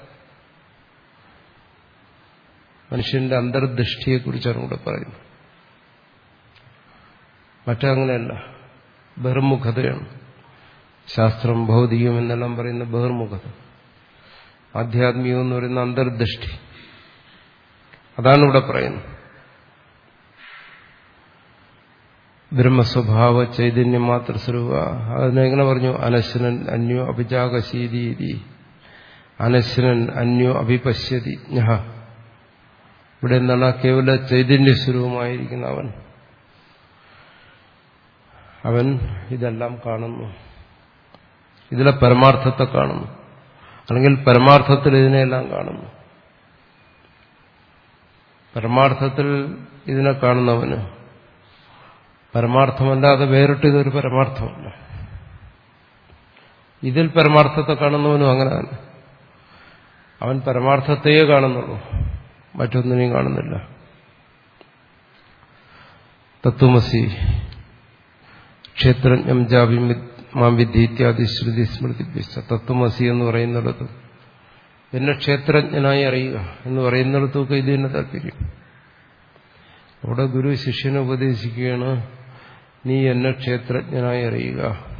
മനുഷ്യന്റെ അന്തർദൃഷ്ടിയെക്കുറിച്ചാണ് ഇവിടെ പറയുന്നത് മറ്റങ്ങനെയല്ല ബഹിർമുഖതയാണ് ശാസ്ത്രം ഭൗതികം എന്നെല്ലാം പറയുന്ന ബഹിർമുഖത ആധ്യാത്മികം എന്ന് പറയുന്ന അന്തർദൃഷ്ടി അതാണ് ഇവിടെ പറയുന്നത് ബ്രഹ്മസ്വഭാവ ചൈതന്യം മാത്ര സ്വരൂപ അതിനെങ്ങനെ പറഞ്ഞു അനശ്വനൻ അന്യോ അഭിജാകശീതി അനശ്വനൻ അന്യോ അഭിപശ്യതി ഞഹ ഇവിടെ എന്താണ് കേവല ചൈതന്യ സ്വരൂപമായിരിക്കുന്ന അവൻ അവൻ ഇതെല്ലാം കാണുന്നു ഇതിലെ പരമാർത്ഥത്തെ കാണുന്നു അല്ലെങ്കിൽ പരമാർത്ഥത്തിൽ ഇതിനെല്ലാം കാണുന്നു പരമാർത്ഥത്തിൽ ഇതിനെ കാണുന്നവന് പരമാർത്ഥമല്ലാതെ വേറിട്ട് ഇതൊരു പരമാർത്ഥമല്ല ഇതിൽ പരമാർത്ഥത്തെ കാണുന്നവനും അങ്ങനെ തന്നെ അവൻ പരമാർത്ഥത്തെയേ കാണുന്നുള്ളൂ മറ്റൊന്നിനെയും കാണുന്നില്ല തത്വമസി ക്ഷേത്രജ്ഞം ജാവി മാം വിദ്ധി ഇത്യാദി ശ്രുതി സ്മൃതി തത്വമസി എന്ന് പറയുന്നിടത്ത് എന്നെ ക്ഷേത്രജ്ഞനായി അറിയുക എന്ന് പറയുന്നിടത്തൊക്കെ ഇത് തന്നെ താല്പര്യം അവിടെ ഗുരു ശിഷ്യനെ ഉപദേശിക്കുകയാണ് നീ എന്നെ ക്ഷേത്രജ്ഞനായി അറിയുക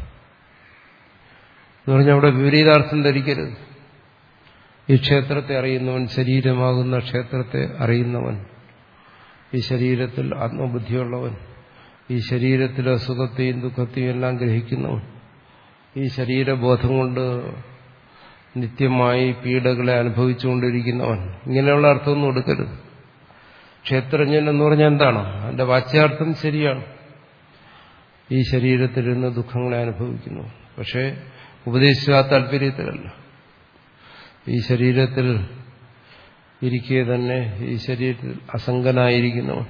എന്ന് പറഞ്ഞാൽ അവിടെ വിപരീതാർത്ഥം ധരിക്കരുത് ഈ ക്ഷേത്രത്തെ അറിയുന്നവൻ ശരീരമാകുന്ന ക്ഷേത്രത്തെ അറിയുന്നവൻ ഈ ശരീരത്തിൽ ആത്മബുദ്ധിയുള്ളവൻ ഈ ശരീരത്തിലെ സുഖത്തെയും ദുഃഖത്തെയും എല്ലാം ഗ്രഹിക്കുന്നവൻ ഈ ശരീരബോധം കൊണ്ട് നിത്യമായി പീഡകളെ അനുഭവിച്ചുകൊണ്ടിരിക്കുന്നവൻ ഇങ്ങനെയുള്ള അർത്ഥമൊന്നും എടുക്കരുത് ക്ഷേത്രജ്ഞൻ എന്ന് പറഞ്ഞാൽ എന്താണ് അതിന്റെ വാച്യാർത്ഥം ശരിയാണ് ഈ ശരീരത്തിലിരുന്ന് ദുഃഖങ്ങളെ അനുഭവിക്കുന്നു പക്ഷേ ഉപദേശിച്ച ആ താല്പര്യത്തിലല്ല ഈ ശരീരത്തിൽ ഇരിക്കെ തന്നെ ഈ ശരീരത്തിൽ അസംഗനായിരിക്കുന്നവൻ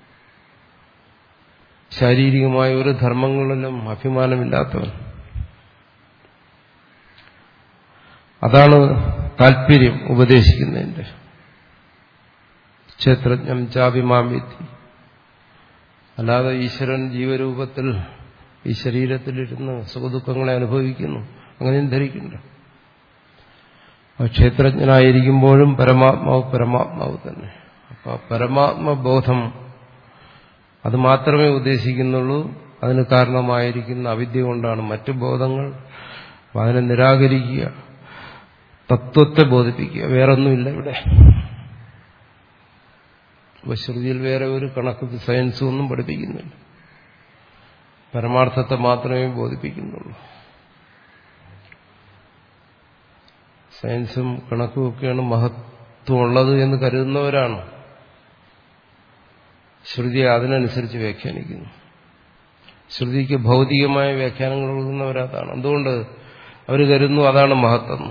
ശാരീരികമായ ഒരു ധർമ്മങ്ങളിലും അഭിമാനമില്ലാത്തവൻ അതാണ് താല്പര്യം ഉപദേശിക്കുന്നതിന്റെ ക്ഷേത്രജ്ഞം ചാഭിമാമിത്തി അല്ലാതെ ഈശ്വരൻ ജീവരൂപത്തിൽ ഈ ശരീരത്തിലിരുന്ന് സുഖദുഃഖങ്ങളെ അനുഭവിക്കുന്നു അങ്ങനെയും ധരിക്കണ്ട ക്ഷേത്രജ്ഞനായിരിക്കുമ്പോഴും പരമാത്മാവ് പരമാത്മാവ് തന്നെ അപ്പൊ പരമാത്മബോധം അത് മാത്രമേ ഉദ്ദേശിക്കുന്നുള്ളൂ അതിന് കാരണമായിരിക്കുന്ന അവിദ്യ കൊണ്ടാണ് മറ്റു ബോധങ്ങൾ അതിനെ നിരാകരിക്കുക തത്വത്തെ ബോധിപ്പിക്കുക വേറൊന്നുമില്ല ഇവിടെ ശ്രുതിയിൽ വേറെ ഒരു കണക്ക് സയൻസും ഒന്നും പഠിപ്പിക്കുന്നില്ല പരമാർത്ഥത്തെ മാത്രമേ ബോധിപ്പിക്കുന്നുള്ളൂ സയൻസും കണക്കും ഒക്കെയാണ് മഹത്വമുള്ളത് എന്ന് കരുതുന്നവരാണ് ശ്രുതിയെ അതിനനുസരിച്ച് വ്യാഖ്യാനിക്കുന്നു ശ്രുതിക്ക് ഭൗതികമായ വ്യാഖ്യാനങ്ങൾ കൊടുക്കുന്നവരതാണ് എന്തുകൊണ്ട് അവർ കരുതുന്നു അതാണ് മഹത്വം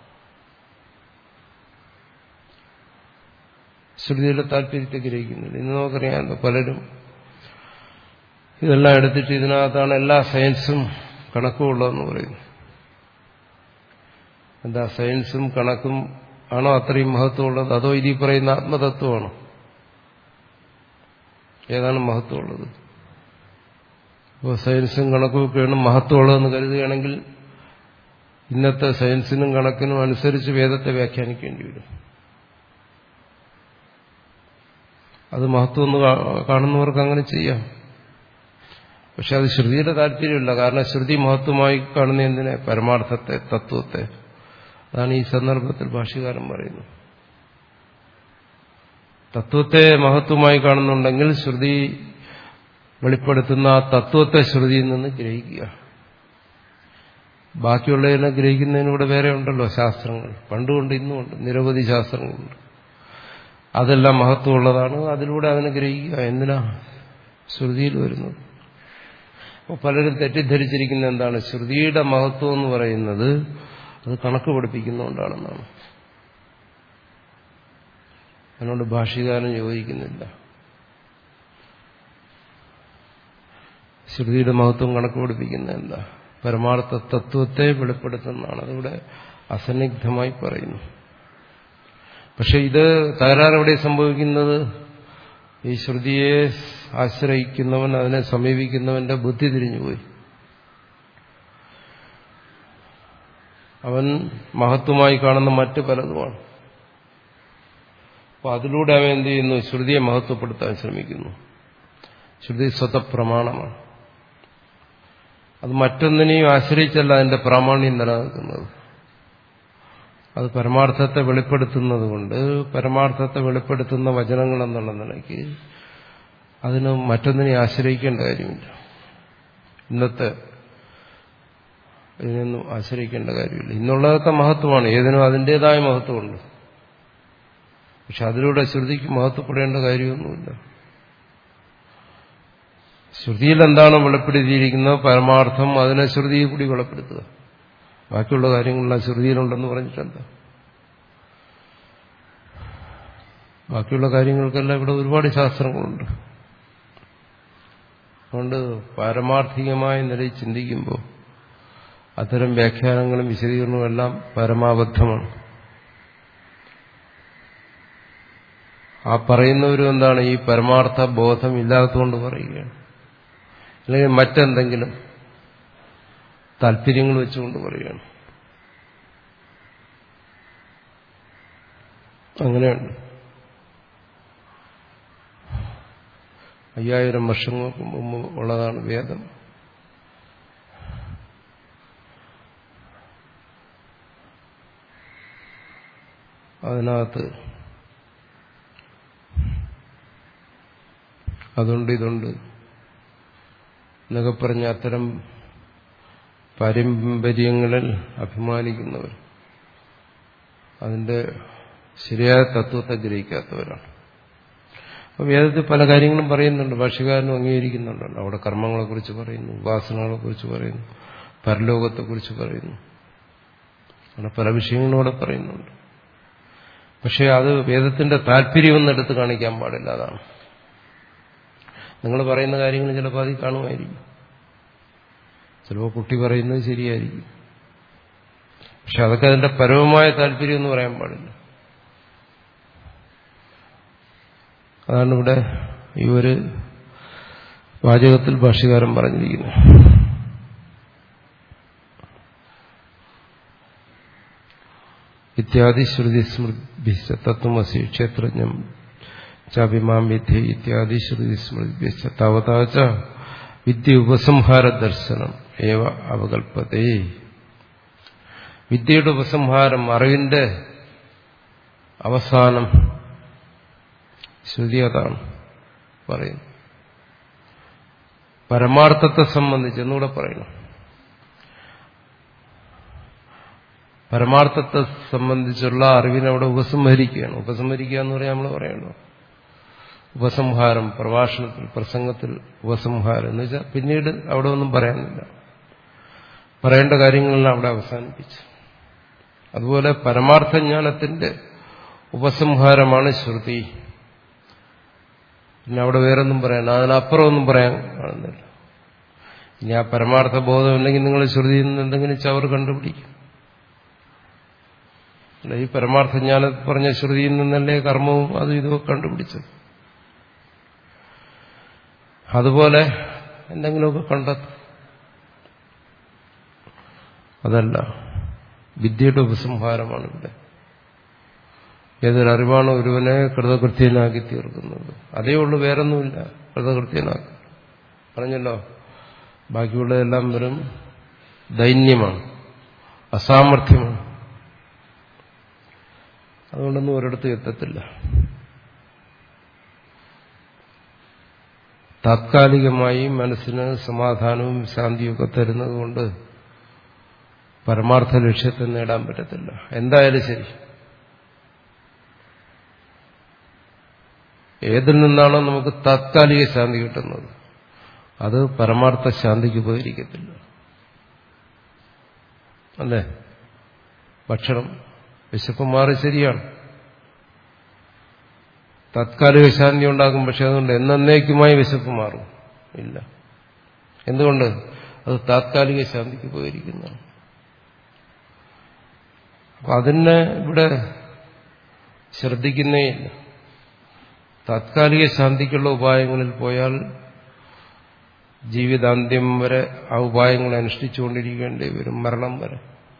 ശ്രുതിയുടെ താല്പര്യത്തെ ഗ്രഹിക്കുന്നില്ല ഇന്ന് നമുക്കറിയാമല്ലോ പലരും ഇതെല്ലാം എടുത്തിട്ട് ഇതിനകത്താണ് എല്ലാ സയൻസും കണക്കും ഉള്ളതെന്ന് പറയുന്നു എന്താ സയൻസും കണക്കും ആണോ അത്രയും മഹത്വമുള്ളത് അതോ ഇനി പറയുന്ന ആത്മതത്വമാണോ ഏതാണ് മഹത്വമുള്ളത് ഇപ്പോൾ സയൻസും കണക്കും ഒക്കെയാണ് മഹത്വമുള്ളതെന്ന് കരുതുകയാണെങ്കിൽ ഇന്നത്തെ സയൻസിനും കണക്കിനും അനുസരിച്ച് വേദത്തെ വ്യാഖ്യാനിക്കേണ്ടി വരും അത് മഹത്വം എന്ന് കാണുന്നവർക്ക് അങ്ങനെ ചെയ്യാം പക്ഷെ അത് ശ്രുതിയുടെ താല്പര്യമില്ല കാരണം ശ്രുതി മഹത്വമായി കാണുന്ന എന്തിനെ പരമാർത്ഥത്തെ തത്വത്തെ അതാണ് ഈ സന്ദർഭത്തിൽ ഭാഷ്യകാരൻ പറയുന്നത് തത്വത്തെ മഹത്വമായി കാണുന്നുണ്ടെങ്കിൽ ശ്രുതി വെളിപ്പെടുത്തുന്ന ആ തത്വത്തെ ശ്രുതിയിൽ നിന്ന് ഗ്രഹിക്കുക ബാക്കിയുള്ളതിനെ ഗ്രഹിക്കുന്നതിനൂടെ വേറെ ഉണ്ടല്ലോ ശാസ്ത്രങ്ങൾ പണ്ടുകൊണ്ട് ഇന്നുമുണ്ട് നിരവധി ശാസ്ത്രങ്ങളുണ്ട് അതെല്ലാം മഹത്വമുള്ളതാണ് അതിലൂടെ അതിനെ ഗ്രഹിക്കുക എന്തിനാ ശ്രുതിയിൽ വരുന്നത് അപ്പോൾ പലരും തെറ്റിദ്ധരിച്ചിരിക്കുന്ന എന്താണ് ശ്രുതിയുടെ മഹത്വം എന്ന് പറയുന്നത് അത് കണക്ക് പഠിപ്പിക്കുന്നതുകൊണ്ടാണെന്നാണ് അതിനോട് ഭാഷ്യകാരൻ യോജിക്കുന്നില്ല ശ്രുതിയുടെ മഹത്വം കണക്ക് പഠിപ്പിക്കുന്നതല്ല പരമാർത്ഥ തത്വത്തെ വെളിപ്പെടുത്തുന്നതാണ് അതിവിടെ അസന്നിഗ്ധമായി പറയുന്നു പക്ഷെ ഇത് തകരാറെവിടെ സംഭവിക്കുന്നത് ഈ ശ്രുതിയെ ആശ്രയിക്കുന്നവൻ അതിനെ സമീപിക്കുന്നവന്റെ ബുദ്ധി തിരിഞ്ഞുപോയി അവൻ മഹത്വമായി കാണുന്ന മറ്റു പലതുമാണ് അപ്പൊ അതിലൂടെ അവൻ എന്ത് ചെയ്യുന്നു ശ്രുതിയെ മഹത്വപ്പെടുത്താൻ ശ്രമിക്കുന്നു ശ്രുതി സ്വതപ്രമാണമാണ് അത് മറ്റൊന്നിനെയും ആശ്രയിച്ചല്ല അതിന്റെ പ്രാമാണ്യം നിലനിൽക്കുന്നത് അത് പരമാർത്ഥത്തെ വെളിപ്പെടുത്തുന്നത് കൊണ്ട് പരമാർത്ഥത്തെ വെളിപ്പെടുത്തുന്ന വചനങ്ങൾ എന്നുള്ള നിലയ്ക്ക് അതിന് മറ്റൊന്നിനെ ആശ്രയിക്കേണ്ട കാര്യമില്ല ഇന്നത്തെ ഇതിനൊന്നും ആശ്രയിക്കേണ്ട കാര്യമില്ല ഇന്നുള്ളതൊക്കെ മഹത്വമാണ് ഏതിനും അതിൻ്റെതായ മഹത്വമുണ്ട് പക്ഷെ അതിലൂടെ ശ്രുതിക്ക് മഹത്വപ്പെടേണ്ട കാര്യമൊന്നുമില്ല ശ്രുതിയിൽ എന്താണ് വെളിപ്പെടുത്തിയിരിക്കുന്നത് പരമാർത്ഥം അതിനെ ശ്രുതിയിൽ കൂടി വെളിപ്പെടുത്തുക ബാക്കിയുള്ള കാര്യങ്ങളെല്ലാം ശ്രുതിയിലുണ്ടെന്ന് പറഞ്ഞിട്ടല്ല ബാക്കിയുള്ള കാര്യങ്ങൾക്കെല്ലാം ഇവിടെ ഒരുപാട് ശാസ്ത്രങ്ങളുണ്ട് അതുകൊണ്ട് പാരമാർത്ഥികമായ നിലയിൽ ചിന്തിക്കുമ്പോൾ അത്തരം വ്യാഖ്യാനങ്ങളും വിശദീകരണവും എല്ലാം പരമാബദ്ധമാണ് ആ പറയുന്നവരും എന്താണ് ഈ പരമാർത്ഥ ബോധം ഇല്ലാത്തതുകൊണ്ട് പറയുകയാണ് അല്ലെങ്കിൽ മറ്റെന്തെങ്കിലും താല്പര്യങ്ങൾ വെച്ചുകൊണ്ട് പറയുകയാണ് അങ്ങനെയുണ്ട് അയ്യായിരം വർഷങ്ങൾക്ക് മുമ്പ് ഉള്ളതാണ് വേദം അതിനകത്ത് അതുണ്ട് ഇതുണ്ട് എന്നൊക്കെ പറഞ്ഞ അത്തരം പാരമ്പര്യങ്ങളിൽ അഭിമാനിക്കുന്നവർ അതിന്റെ ശരിയായ തത്വത്തെ ഗ്രഹിക്കാത്തവരാണ് അപ്പോൾ വേദത്തിൽ പല കാര്യങ്ങളും പറയുന്നുണ്ട് ഭാഷകാരനും അംഗീകരിക്കുന്നുണ്ടല്ലോ അവിടെ കർമ്മങ്ങളെക്കുറിച്ച് പറയുന്നു ഉപാസനകളെക്കുറിച്ച് പറയുന്നു പരലോകത്തെക്കുറിച്ച് പറയുന്നു അങ്ങനെ പല വിഷയങ്ങളും അവിടെ പറയുന്നുണ്ട് പക്ഷേ അത് വേദത്തിന്റെ താല്പര്യമൊന്നും എടുത്ത് കാണിക്കാൻ പാടില്ല അതാണ് നിങ്ങൾ പറയുന്ന കാര്യങ്ങൾ ചിലപ്പോൾ അതിൽ കാണുമായിരിക്കും ചിലപ്പോൾ കുട്ടി പറയുന്നത് ശരിയായിരിക്കും പക്ഷെ അതൊക്കെ അതിന്റെ പരമമായ താല്പര്യം എന്ന് പറയാൻ പാടില്ല അതാണ് ഇവിടെ ഈ ഒരു വാചകത്തിൽ ഭാഷ്യകാരൻ പറഞ്ഞിരിക്കുന്നത് ഇത്യാദി ശ്രുതി സ്മൃതിച്ച തത്വമസി ക്ഷേത്രജ്ഞം ചാഭിമാം വിദ്യ ഇത്യാദി ശ്രുതി സ്മൃതിച്ച താവതാച്ച വിദ്യ ഉപസംഹാര ദർശനം ഏവ അവകൽപ്പതേ വിദ്യയുടെ ഉപസംഹാരം അറിവിന്റെ അവസാനം ശ്രുതി അതാണ് പറയുന്നു പരമാർത്ഥത്തെ സംബന്ധിച്ച് എന്നൂടെ പറയണം പരമാർത്ഥത്തെ സംബന്ധിച്ചുള്ള അറിവിനെ അവിടെ ഉപസംഹരിക്കുകയാണ് ഉപസംഹരിക്കുക എന്ന് പറയാൻ നമ്മൾ പറയണോ ഉപസംഹാരം പ്രഭാഷണത്തിൽ പ്രസംഗത്തിൽ ഉപസംഹാരം എന്ന് വെച്ചാൽ പിന്നീട് അവിടെ ഒന്നും പറയാനില്ല പറയേണ്ട കാര്യങ്ങളെല്ലാം അവിടെ അവസാനിപ്പിച്ചു അതുപോലെ പരമാർത്ഥജ്ഞാനത്തിന്റെ ഉപസംഹാരമാണ് ശ്രുതി പിന്നെ അവിടെ വേറൊന്നും പറയാൻ അതിനപ്പുറം ഒന്നും പറയാൻ കാണുന്നില്ല ഇനി ആ പരമാർത്ഥ ബോധം ഉണ്ടെങ്കിൽ നിങ്ങൾ ശ്രുതിയിൽ നിന്ന് എന്തെങ്കിലും ചവർ കണ്ടുപിടിക്കും അല്ല ഈ പരമാർത്ഥ ജ്ഞാനം പറഞ്ഞ ശ്രുതിയിൽ നിന്നല്ലേ കർമ്മവും അതും ഇതും കണ്ടുപിടിച്ചത് അതുപോലെ എന്തെങ്കിലുമൊക്കെ കണ്ടെത്തും അതല്ല വിദ്യയുടെ ഉപസംഹാരമാണ് ഇവിടെ ഏതൊരറിവാണ് ഒരുവനെ കൃതകൃത്യനാക്കി തീർക്കുന്നത് അതേ ഉള്ളൂ വേറൊന്നുമില്ല കൃതകൃത്യനാക്കി പറഞ്ഞല്ലോ ബാക്കിയുള്ളതെല്ലാം വെറും ദൈന്യമാണ് അസാമർഥ്യമാണ് അതുകൊണ്ടൊന്നും ഒരിടത്തും എത്തത്തില്ല താത്കാലികമായി മനസ്സിന് സമാധാനവും ശാന്തിയൊക്കെ തരുന്നത് കൊണ്ട് പരമാർത്ഥ ലക്ഷ്യത്തെ നേടാൻ പറ്റത്തില്ല എന്തായാലും ശരി ഏതിൽ നിന്നാണോ നമുക്ക് താത്കാലിക ശാന്തി കിട്ടുന്നത് അത് പരമാർത്ഥ ശാന്തിക്ക് ഉപകരിക്കത്തില്ല അല്ലേ ഭക്ഷണം വിശപ്പ് മാറി ശരിയാണ് താത്കാലിക ശാന്തി ഉണ്ടാകും പക്ഷെ അതുകൊണ്ട് എന്നേക്കുമായി വിശപ്പ് മാറും ഇല്ല എന്തുകൊണ്ട് അത് താത്കാലിക ശാന്തിക്ക് ഉപകരിക്കുന്നതാണ് അപ്പൊ അതിനെ ഇവിടെ ശ്രദ്ധിക്കുന്നേയില്ല താത്കാലിക ശാന്തിക്കുള്ള ഉപായങ്ങളിൽ പോയാൽ ജീവിതാന്ത്യം വരെ ആ ഉപായങ്ങൾ അനുഷ്ഠിച്ചുകൊണ്ടിരിക്കേണ്ടി വരും മരണം വരെ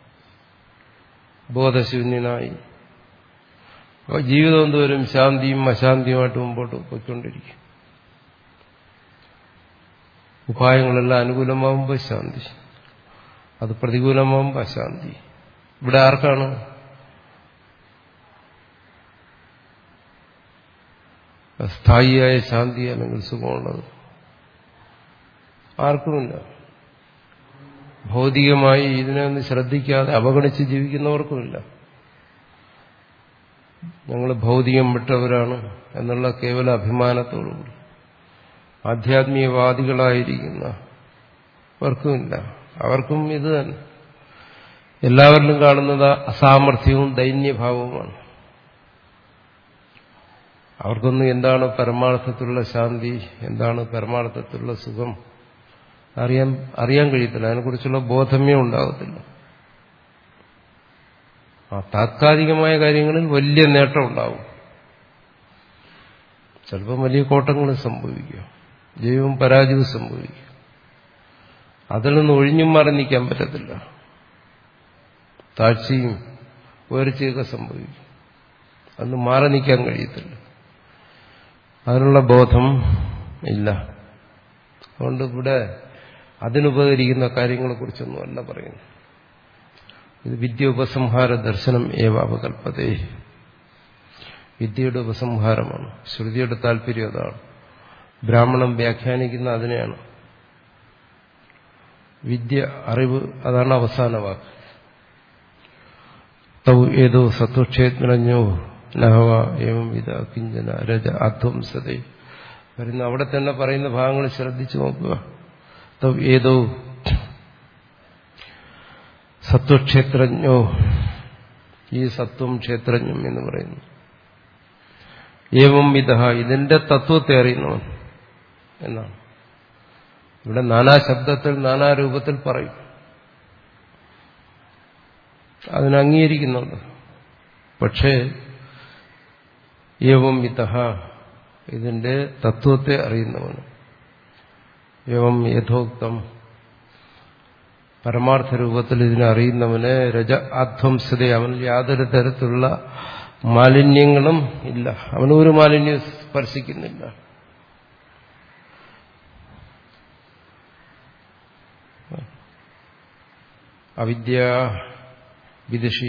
ബോധശൂന്യനായി അപ്പോൾ ജീവിതം എന്തോരും ശാന്തിയും അശാന്തിയുമായിട്ട് മുമ്പോട്ട് പോയിക്കൊണ്ടിരിക്കും ഉപായങ്ങളെല്ലാം അനുകൂലമാകുമ്പോൾ ശാന്തി അത് പ്രതികൂലമാകുമ്പോൾ അശാന്തി ഇവിടെ ആർക്കാണ് സ്ഥായിയായ ശാന്തി അല്ലെങ്കിൽ സുഖമുള്ളത് ആർക്കുമില്ല ഭൗതികമായി ഇതിനെ ഒന്ന് ശ്രദ്ധിക്കാതെ അവഗണിച്ച് ജീവിക്കുന്നവർക്കുമില്ല ഞങ്ങൾ ഭൗതികം വിട്ടവരാണ് എന്നുള്ള കേവല അഭിമാനത്തോടുകൂടി ആധ്യാത്മികവാദികളായിരിക്കുന്ന അവർക്കുമില്ല അവർക്കും ഇത് തന്നെ എല്ലാവരിലും കാണുന്നത് അസാമർഥ്യവും ദൈന്യഭാവവുമാണ് അവർക്കൊന്നും എന്താണ് പരമാർത്ഥത്തിലുള്ള ശാന്തി എന്താണ് പരമാർത്ഥത്തിലുള്ള സുഖം അറിയാൻ അറിയാൻ കഴിയത്തില്ല അതിനെക്കുറിച്ചുള്ള ബോധമേ ഉണ്ടാകത്തില്ല ആ താത്കാലികമായ കാര്യങ്ങളിൽ വലിയ നേട്ടം ഉണ്ടാവും ചിലപ്പം വലിയ കോട്ടങ്ങൾ സംഭവിക്കുക ജൈവവും പരാജയവും സംഭവിക്കും അതിൽ നിന്ന് ഒഴിഞ്ഞും മാറി നിൽക്കാൻ പറ്റത്തില്ല താഴ്ചയും ഉയർച്ചയൊക്കെ സംഭവിക്കും അന്ന് മാറി നിൽക്കാൻ കഴിയത്തില്ല അതിനുള്ള ബോധം ഇല്ല അതുകൊണ്ട് ഇവിടെ അതിനുപകരിക്കുന്ന കാര്യങ്ങളെക്കുറിച്ചൊന്നും അല്ല പറയുന്നു ഇത് വിദ്യ ഉപസംഹാര ദർശനം ഏവ അപകൽപ്പതേ വിദ്യയുടെ ഉപസംഹാരമാണ് ശ്രുതിയുടെ താല്പര്യം അതാണ് ബ്രാഹ്മണം വ്യാഖ്യാനിക്കുന്ന അതിനെയാണ് വിദ്യ അറിവ് അതാണ് അവസാന വാക്ക് തൗ ഏതോ സത്വക്ഷേത്രജ്ഞോ നഹവ ഏവം വിധ കിഞ്ചന രജ അധ്വംസതേ വരുന്ന അവിടെ തന്നെ പറയുന്ന ഭാഗങ്ങൾ ശ്രദ്ധിച്ചു നോക്കുക തൗ ഏതോ സത്വക്ഷേത്രജ്ഞോ ഈ സത്വം ക്ഷേത്രജ്ഞം എന്ന് പറയുന്നു ഏവം വിധ ഇതിന്റെ തത്വത്തെ അറിയുന്നവൻ എന്നാണ് ഇവിടെ നാനാ ശബ്ദത്തിൽ നാനാ രൂപത്തിൽ പറയും അതിന് അംഗീകരിക്കുന്നുണ്ട് പക്ഷേ ഏവം വിധ ഇതിന്റെ തത്വത്തെ അറിയുന്നവന് ഏവം യഥോക്തം പരമാർത്ഥ രൂപത്തിൽ ഇതിനെ അറിയുന്നവന് രജ അധ്വംസത അവൻ യാതൊരു തരത്തിലുള്ള മാലിന്യങ്ങളും ഇല്ല അവനൊരു മാലിന്യം സ്പർശിക്കുന്നില്ല അവിദ്യ വിദുഷി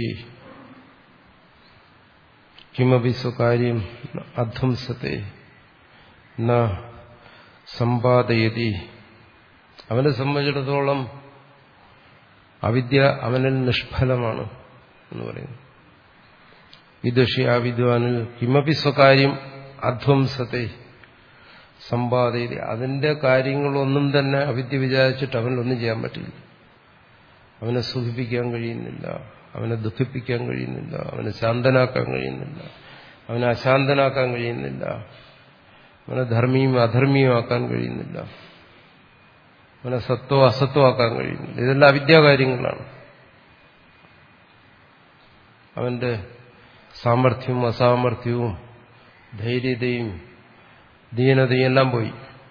കിമപി സ്വകാര്യം അധ്വംസത്തെ ന സമ്പാദയതി അവനെ സംബന്ധിച്ചിടത്തോളം അവിദ്യ അവനിൽ നിഷ്ഫലമാണ് എന്ന് പറയുന്നു വിദുഷി ആ വിദ്വാനിൽ കിമപി സ്വകാര്യം അധ്വംസത്തെ സമ്പാദയതി അതിന്റെ കാര്യങ്ങളൊന്നും തന്നെ അവിദ്യ വിചാരിച്ചിട്ട് അവനൊന്നും ചെയ്യാൻ പറ്റില്ല അവനെ സുഖിപ്പിക്കാൻ കഴിയുന്നില്ല അവനെ ദുഃഖിപ്പിക്കാൻ കഴിയുന്നില്ല അവനെ ശാന്തനാക്കാൻ കഴിയുന്നില്ല അവനെ അശാന്തനാക്കാൻ കഴിയുന്നില്ല അവനെ ധർമ്മിയും അധർമ്മിയും ആക്കാൻ കഴിയുന്നില്ല അവനെ സത്വം അസത്വമാക്കാൻ കഴിയുന്നില്ല ഇതെല്ലാം അവിദ്യാകാര്യങ്ങളാണ് അവന്റെ സാമർഥ്യവും അസാമർഥ്യവും ധൈര്യതയും ദീനതയും എല്ലാം പോയി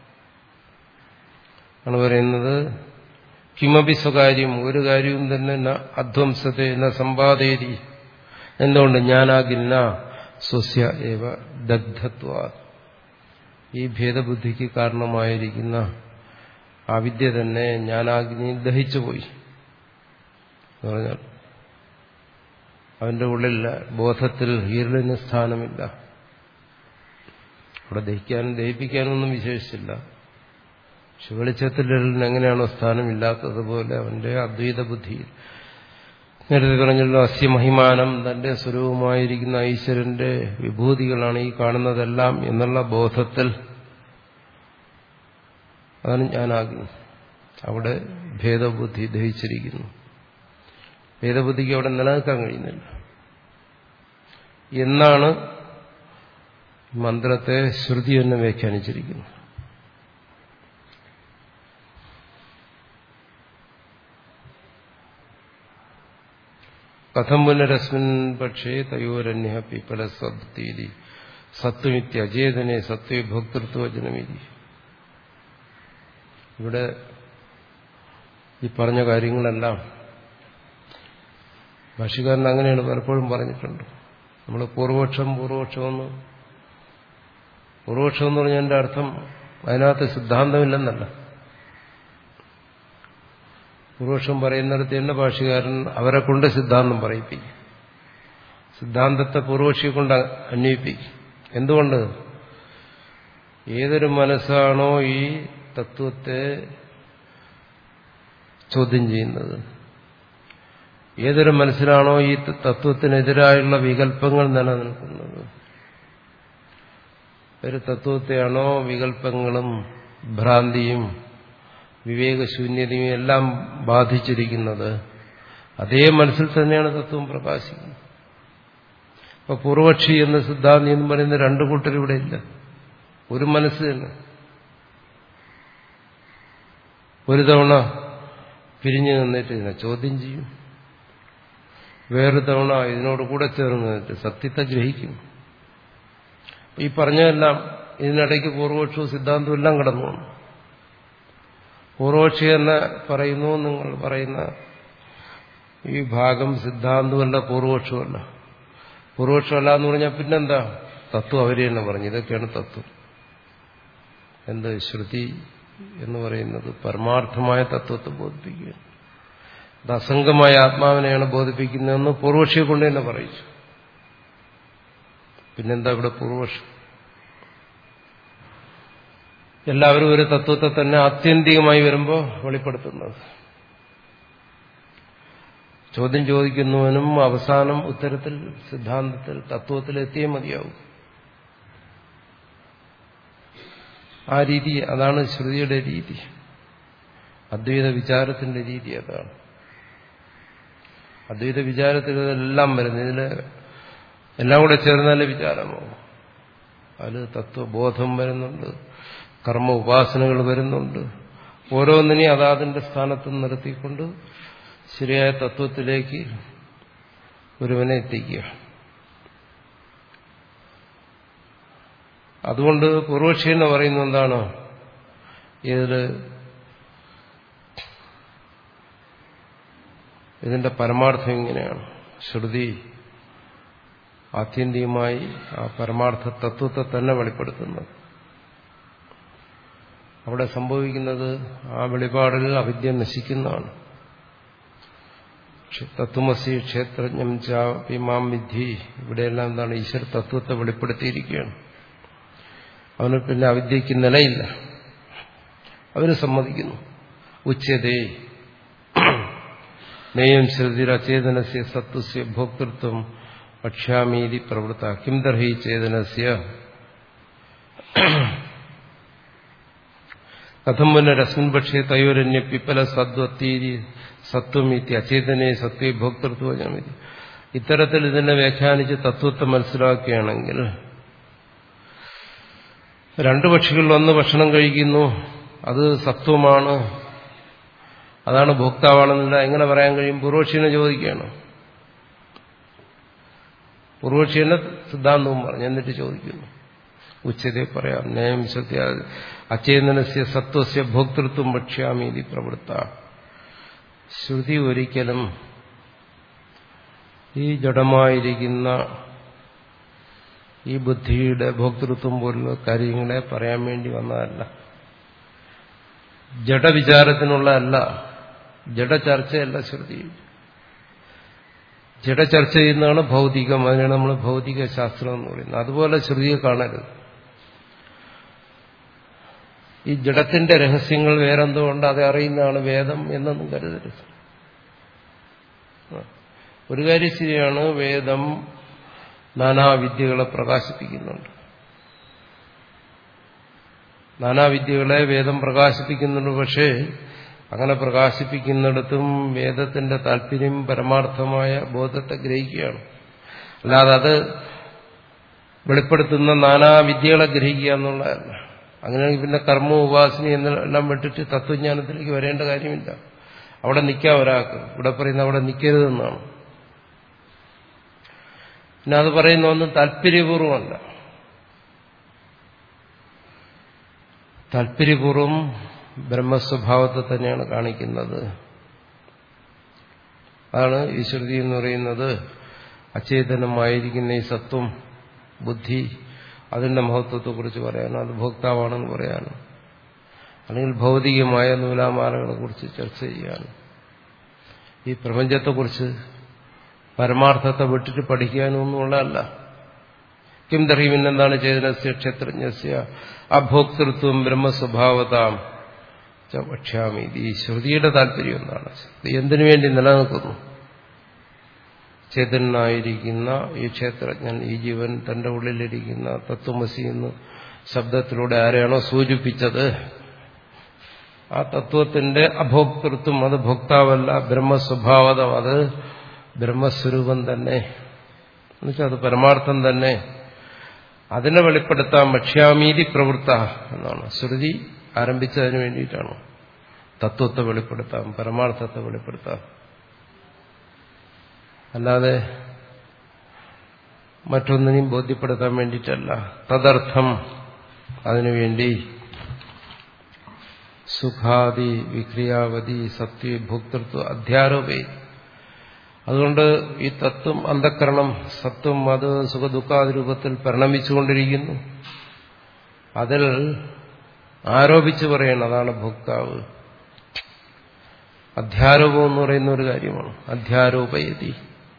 ആണ് പറയുന്നത് കിമപി സ്വകാര്യം ഒരു കാര്യവും തന്നെ അധ്വംസത്തെ എന്ന സമ്പാദേരി എന്തുകൊണ്ട് ഞാനാകില്ല സ്വസ്യ ഏവ ദഗ്ധത്വ ഈ ഭേദബുദ്ധിക്ക് കാരണമായിരിക്കുന്ന ആ വിദ്യ തന്നെ ഞാനാഗ്നി ദഹിച്ചുപോയി എന്ന് പറഞ്ഞാൽ അവന്റെ ഉള്ളിൽ ബോധത്തിൽ ഈരലിന് സ്ഥാനമില്ല അവിടെ ദഹിക്കാനും ദഹിപ്പിക്കാനൊന്നും വിശേഷിച്ചില്ല പക്ഷെ വെളിച്ചത്തിൽ എങ്ങനെയാണോ സ്ഥാനമില്ലാത്തതുപോലെ അവന്റെ അദ്വൈത ബുദ്ധിയിൽ നേരത്തെ പറഞ്ഞല്ലോ അസ്യമഹിമാനം തന്റെ സ്വരൂപമായിരിക്കുന്ന ഈശ്വരന്റെ വിഭൂതികളാണ് ഈ കാണുന്നതെല്ലാം എന്നുള്ള ബോധത്തിൽ അതാണ് ഞാനാഗ്നി അവിടെ ഭേദബുദ്ധി ദഹിച്ചിരിക്കുന്നു ഭേദബുദ്ധിക്ക് അവിടെ നിലനിൽക്കാൻ കഴിയുന്നില്ല എന്നാണ് മന്ത്രത്തെ ശ്രുതി തന്നെ വ്യാഖ്യാനിച്ചിരിക്കുന്നത് കഥം പുനരസ്മിൻ പക്ഷേ തയോരന്യ പിപ്പല സബ്ദീതി സത്വമിത്യ അചേതനെ സത്വ ഭോക്തൃത്വജനമിതി ഇവിടെ ഈ പറഞ്ഞ കാര്യങ്ങളെല്ലാം ഭാഷകാരൻ അങ്ങനെയാണ് പലപ്പോഴും പറഞ്ഞിട്ടുണ്ട് നമ്മൾ പൂർവപക്ഷം പൂർവപക്ഷമെന്ന് പൂർവപക്ഷം എന്ന് പറഞ്ഞതിന്റെ അർത്ഥം അതിനകത്ത് സിദ്ധാന്തമില്ലെന്നല്ല പൂർവക്ഷം പറയുന്നിടത്ത് തന്നെ ഭാഷകാരൻ അവരെ കൊണ്ട് സിദ്ധാന്തം പറയിപ്പിക്കും സിദ്ധാന്തത്തെ പൂർവക്ഷിയെ കൊണ്ട് അന്വയിപ്പിക്കും എന്തുകൊണ്ട് ഏതൊരു മനസ്സാണോ ഈ തത്വത്തെ ചോദ്യം ചെയ്യുന്നത് ഏതൊരു മനസ്സിലാണോ ഈ തത്വത്തിനെതിരായുള്ള വികല്പങ്ങൾ നിലനിൽക്കുന്നത് ഒരു തത്വത്തെയാണോ വികല്പങ്ങളും ഭ്രാന്തിയും വിവേകശൂന്യതയും എല്ലാം ബാധിച്ചിരിക്കുന്നത് അതേ മനസ്സിൽ തന്നെയാണ് തത്വം പ്രകാശിക്കുന്നത് അപ്പൊ പൂർവക്ഷി എന്ന സിദ്ധാന്തി എന്ന് പറയുന്ന രണ്ടു കൂട്ടരിവിടെ ഇല്ല ഒരു മനസ്സ് തന്നെ ഒരു തവണ പിരിഞ്ഞു നിന്നിട്ട് ഇതിനെ ചോദ്യം ചെയ്യും വേറൊരു തവണ ഇതിനോട് കൂടെ ചേർന്ന് നിന്നിട്ട് സത്യത്തെ ഗ്രഹിക്കും ഈ പറഞ്ഞതെല്ലാം ഇതിനിടയ്ക്ക് പൂർവപക്ഷവും സിദ്ധാന്തവും എല്ലാം കടന്നു വന്നു പൂർവപക്ഷി എന്ന് പറയുന്നു നിങ്ങൾ പറയുന്ന ഈ ഭാഗം സിദ്ധാന്തമല്ല പൂർവപക്ഷമല്ല പൂർവപക്ഷമല്ല എന്ന് പറഞ്ഞാൽ പിന്നെന്താ തത്വം അവര് തന്നെ പറഞ്ഞു ഇതൊക്കെയാണ് തത്വം എന്ത് ശ്രുതി എന്ന് പറയുന്നത് പരമാർത്ഥമായ തത്വത്തെ ബോധിപ്പിക്കുക അത് അസംഗമായ ആത്മാവിനെയാണ് ബോധിപ്പിക്കുന്നതെന്ന് പൂർവക്ഷിയെ കൊണ്ട് തന്നെ പറയിച്ചു പിന്നെന്താ ഇവിടെ പൂർവക്ഷം എല്ലാവരും ഒരു തത്വത്തെ തന്നെ ആത്യന്തികമായി വരുമ്പോൾ വെളിപ്പെടുത്തുന്നത് ചോദ്യം ചോദിക്കുന്നവനും അവസാനം ഉത്തരത്തിൽ സിദ്ധാന്തത്തിൽ തത്വത്തിൽ എത്തിയേ മതിയാവും ആ രീതി അതാണ് ശ്രുതിയുടെ രീതി അദ്വൈത വിചാരത്തിന്റെ രീതി അതാണ് അദ്വൈത വിചാരത്തിൽ ഇതെല്ലാം വരുന്നത് ഇതില് എല്ലാം കൂടെ ചേർന്നാലേ വിചാരമാവും അതിൽ തത്വബോധം വരുന്നുണ്ട് കർമ്മ ഉപാസനകൾ വരുന്നുണ്ട് ഓരോന്നിനെയും അതാതിന്റെ സ്ഥാനത്ത് നിർത്തിക്കൊണ്ട് ശരിയായ തത്വത്തിലേക്ക് ഒരുവനെ എത്തിക്കുക അതുകൊണ്ട് പൂർവക്ഷി എന്ന് പറയുന്നത് എന്താണ് ഇതില് ഇതിന്റെ പരമാർത്ഥം ഇങ്ങനെയാണ് ശ്രുതി ആത്യന്തികമായി ആ പരമാർത്ഥ തത്വത്തെ തന്നെ വെളിപ്പെടുത്തുന്നത് അവിടെ സംഭവിക്കുന്നത് ആ വെളിപാടിൽ അവിദ്യ നശിക്കുന്നതാണ് തത്വമസി ക്ഷേത്രജ്ഞം ചാപിമാം വിധി ഇവിടെയെല്ലാം എന്താണ് ഈശ്വര തത്വത്തെ വെളിപ്പെടുത്തിയിരിക്കുകയാണ് അവന് പിന്നെ അവിദ്യയ്ക്ക് നിലയില്ല അവര് സമ്മതിക്കുന്നു ഉച്ചതേ നേയം ശ്രുതിരചേതനസ്യ സത്വസ്യ ഭോക്തൃത്വം വക്ഷ്യാമീതി പ്രവൃത്ത കിം ദർഹി ചേതനസ്യ കഥം പുനരസ്മിൻ പക്ഷേ തയോരന്യ പിപ്പല സദ്വത്തീരി സത്വമീത്തി അചേതനെ സത്വേ ഭോക്തൃത്വജാമിതി ഇത്തരത്തിൽ ഇതിനെ വ്യാഖ്യാനിച്ച് തത്വത്തെ മനസ്സിലാക്കുകയാണെങ്കിൽ രണ്ടു പക്ഷികളിൽ ഒന്ന് ഭക്ഷണം കഴിക്കുന്നു അത് സത്വമാണ് അതാണ് ഭോക്താവാണെന്നില്ല എങ്ങനെ പറയാൻ കഴിയും പൂർവക്ഷിനെ ചോദിക്കുകയാണ് പൂർവക്ഷിന്റെ സിദ്ധാന്തവും പറഞ്ഞു എന്നിട്ട് ചോദിക്കുന്നു ഉച്ചതെ പറയാം നയം സത്യ അചേതനസ്യ സത്വസ്യ ഭോക്തൃത്വം ഭക്ഷ്യാമീതി പ്രവൃത്ത ശ്രുതി ഒരിക്കലും ഈ ജഡമായിരിക്കുന്ന ഈ ബുദ്ധിയുടെ ഭോക്തൃത്വം പോലുള്ള കാര്യങ്ങളെ പറയാൻ വേണ്ടി വന്നതല്ല ജഡവിചാരത്തിനുള്ളതല്ല ജഡചർച്ചയല്ല ശ്രുതി ജഡചർച്ച ചെയ്യുന്നതാണ് ഭൗതികം അതിനാണ് നമ്മൾ ഭൗതിക ശാസ്ത്രം എന്ന് പറയുന്നത് അതുപോലെ ശ്രുതിയെ കാണരുത് ഈ ജഡത്തിന്റെ രഹസ്യങ്ങൾ വേറെന്തുകൊണ്ട് അത് അറിയുന്നതാണ് വേദം എന്നൊന്നും കരുതരുത് ഒരു കാര്യം ശരിയാണ് വേദം നാനാവിദ്യകളെ പ്രകാശിപ്പിക്കുന്നുണ്ട് നാനാവിദ്യകളെ വേദം പ്രകാശിപ്പിക്കുന്നുണ്ട് പക്ഷേ അങ്ങനെ പ്രകാശിപ്പിക്കുന്നിടത്തും വേദത്തിന്റെ താല്പര്യം പരമാർത്ഥമായ ബോധത്തെ ഗ്രഹിക്കുകയാണ് അല്ലാതെ അത് വെളിപ്പെടുത്തുന്ന നാനാവിദ്യകളെ ഗ്രഹിക്കുക എന്നുള്ളതല്ല അങ്ങനെയാണെങ്കിൽ പിന്നെ കർമ്മ ഉപാസന എന്നെല്ലാം വിട്ടിട്ട് തത്വജ്ഞാനത്തിലേക്ക് വരേണ്ട കാര്യമില്ല അവിടെ നിൽക്കാം ഒരാൾക്ക് ഇവിടെ പറയുന്ന അവിടെ നിൽക്കരുതെന്നാണ് പിന്നെ അത് പറയുന്ന ഒന്നും താല്പര്യപൂർവ്വമല്ല താല്പര്യപൂർവ്വം ബ്രഹ്മസ്വഭാവത്തെ തന്നെയാണ് കാണിക്കുന്നത് അതാണ് ഈ ശ്രുതി എന്ന് പറയുന്നത് അചേതനമായിരിക്കുന്ന ഈ സത്വം ബുദ്ധി അതിന്റെ മഹത്വത്തെക്കുറിച്ച് പറയാനോ അത് ഭോക്താവാണെന്ന് പറയാനോ അല്ലെങ്കിൽ ഭൗതികമായ നൂലാമാലകളെ കുറിച്ച് ചർച്ച ചെയ്യാനോ ഈ പ്രപഞ്ചത്തെക്കുറിച്ച് പരമാർത്ഥത്തെ വിട്ടിട്ട് പഠിക്കാനൊന്നുമുള്ളതല്ല കിം തർഹി പിന്നെന്താണ് ചേതനസ്യ ക്ഷത്രജ്ഞസ്യ അഭോക്തൃത്വം ബ്രഹ്മസ്വഭാവതാം വക്ഷ്യാമി ഈ ശ്രുതിയുടെ താല്പര്യം എന്താണ് എന്തിനു വേണ്ടി നിലനിൽക്കുന്നു ചേതനായിരിക്കുന്ന ഈ ക്ഷേത്രജ്ഞൻ ഈ ജീവൻ തന്റെ ഉള്ളിലിരിക്കുന്ന തത്വമസി എന്ന് ശബ്ദത്തിലൂടെ ആരെയാണോ സൂചിപ്പിച്ചത് ആ തത്വത്തിന്റെ അഭോക്തൃത്വം അത് ഭോക്താവല്ല ബ്രഹ്മസ്വഭാവതം അത് ബ്രഹ്മസ്വരൂപം തന്നെ എന്നുവെച്ചാൽ അത് പരമാർത്ഥം തന്നെ അതിനെ വെളിപ്പെടുത്താൻ ഭക്ഷ്യാമീതി പ്രവൃത്ത എന്നാണ് ശ്രുതി ആരംഭിച്ചതിന് വേണ്ടിയിട്ടാണ് തത്വത്തെ വെളിപ്പെടുത്താം പരമാർത്ഥത്തെ വെളിപ്പെടുത്താം അല്ലാതെ മറ്റൊന്നിനെയും ബോധ്യപ്പെടുത്താൻ വേണ്ടിയിട്ടല്ല തദർത്ഥം അതിനുവേണ്ടി സുഖാദി വിക്രിയാവതി സത്യ ഭോക്തൃത്വ അധ്യാരോപേ അതുകൊണ്ട് ഈ തത്വം അന്ധക്കരണം സത്വം അത് സുഖദുഃഖാദി രൂപത്തിൽ പരിണമിച്ചുകൊണ്ടിരിക്കുന്നു അതിൽ ആരോപിച്ചു പറയണം അതാണ് ഭോക്താവ് അധ്യാരോപം എന്ന് പറയുന്ന ഒരു കാര്യമാണ് അധ്യാരോപയതി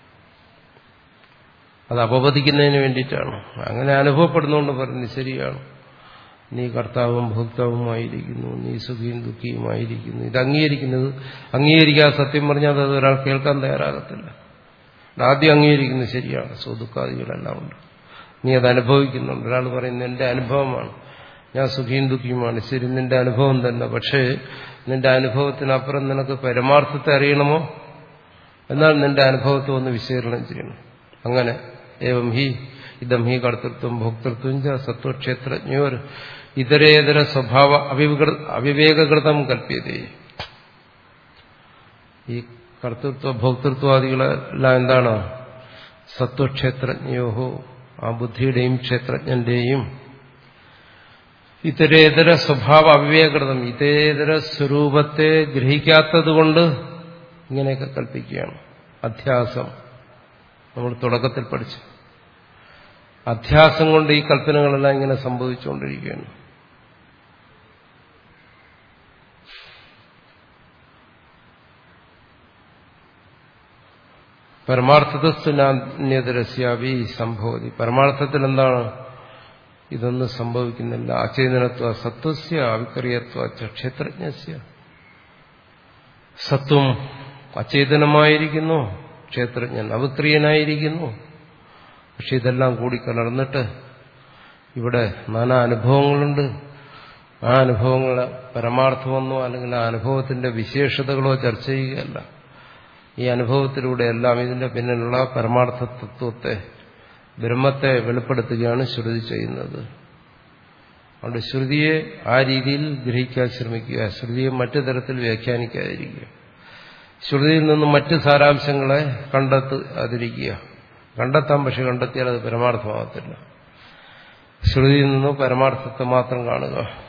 അത് അപവദിക്കുന്നതിന് വേണ്ടിയിട്ടാണ് അങ്ങനെ അനുഭവപ്പെടുന്നുകൊണ്ട് പറഞ്ഞു ശരിയാണ് നീ കർത്താവും ഭോക്താവുമായിരിക്കുന്നു നീ സുഖിയും ദുഃഖിയുമായിരിക്കുന്നു ഇത് അംഗീകരിക്കുന്നത് അംഗീകരിക്കാതെ സത്യം പറഞ്ഞാൽ അത് ഒരാൾ കേൾക്കാൻ തയ്യാറാകത്തില്ല ആദ്യം അംഗീകരിക്കുന്നത് ശരിയാണ് സുദുഃഖാദികളെല്ലാം ഉണ്ട് നീ അത് അനുഭവിക്കുന്നുണ്ട് ഒരാൾ പറയുന്നത് എന്റെ അനുഭവമാണ് ഞാൻ സുഖിയും ദുഃഖിയുമാണ് ശരി നിന്റെ അനുഭവം തന്നെ പക്ഷേ നിന്റെ അനുഭവത്തിനപ്പുറം നിനക്ക് പരമാർത്ഥത്തെ അറിയണമോ എന്നാൽ നിന്റെ അനുഭവത്തെ ഒന്ന് വിശകലനം ചെയ്യണം അങ്ങനെ ഏവം ഹി ഇതം ഹി കർത്തൃത്വം ഭോക്തൃത്വം ച സത്വക്ഷേത്രജ്ഞോർ ഇതരേതര സ്വഭാവ അവിവേകൃതം കൽപ്യത ഈ കർത്തൃത്വ ഭോക്തൃത്വാദികളെല്ലാം എന്താണ് സത്വക്ഷേത്രജ്ഞയോഹോ ആ ബുദ്ധിയുടെയും ക്ഷേത്രജ്ഞന്റെയും ഇതരേതര സ്വഭാവ അവിവേകൃതം ഇതരേതര സ്വരൂപത്തെ ഗ്രഹിക്കാത്തതുകൊണ്ട് ഇങ്ങനെയൊക്കെ കൽപ്പിക്കുകയാണ് അധ്യാസം നമ്മൾ തുടക്കത്തിൽ പഠിച്ചു അധ്യാസം കൊണ്ട് ഈ കൽപ്പനകളെല്ലാം ഇങ്ങനെ സംഭവിച്ചുകൊണ്ടിരിക്കുകയാണ് പരമാർത്ഥതസ്തുനാന്യതരസ്യാവി സംഭവതി പരമാർത്ഥത്തിൽ എന്താണ് ഇതൊന്നും സംഭവിക്കുന്നില്ല അചേതനത്വ സത്വസ്യ അവിക്രിയത്വ ക്ഷേത്രജ്ഞസ്യ സത്വം അചേതനമായിരിക്കുന്നു ക്ഷേത്രജ്ഞൻ അവിക്രിയനായിരിക്കുന്നു പക്ഷെ ഇതെല്ലാം കൂടി കലർന്നിട്ട് ഇവിടെ നാനാ അനുഭവങ്ങളുണ്ട് ആ അനുഭവങ്ങളെ പരമാർത്ഥമെന്നോ അല്ലെങ്കിൽ ആ അനുഭവത്തിന്റെ വിശേഷതകളോ ചർച്ച ചെയ്യുകയല്ല ഈ അനുഭവത്തിലൂടെ എല്ലാം ഇതിന്റെ പിന്നിലുള്ള പരമാർത്ഥ തത്വത്തെ ബ്രഹ്മത്തെ വെളിപ്പെടുത്തുകയാണ് ശ്രുതി ചെയ്യുന്നത് അതുകൊണ്ട് ശ്രുതിയെ ആ രീതിയിൽ ഗ്രഹിക്കാൻ ശ്രമിക്കുക ശ്രുതിയെ മറ്റു തരത്തിൽ വ്യാഖ്യാനിക്കാതിരിക്കുക ശ്രുതിയിൽ നിന്നും മറ്റ് സാരാംശങ്ങളെ കണ്ടെത്താതിരിക്കുക കണ്ടെത്താം പക്ഷെ കണ്ടെത്തിയാൽ അത് പരമാർത്ഥമാകത്തില്ല ശ്രുതിയിൽ നിന്നും പരമാർത്ഥത്തെ മാത്രം കാണുക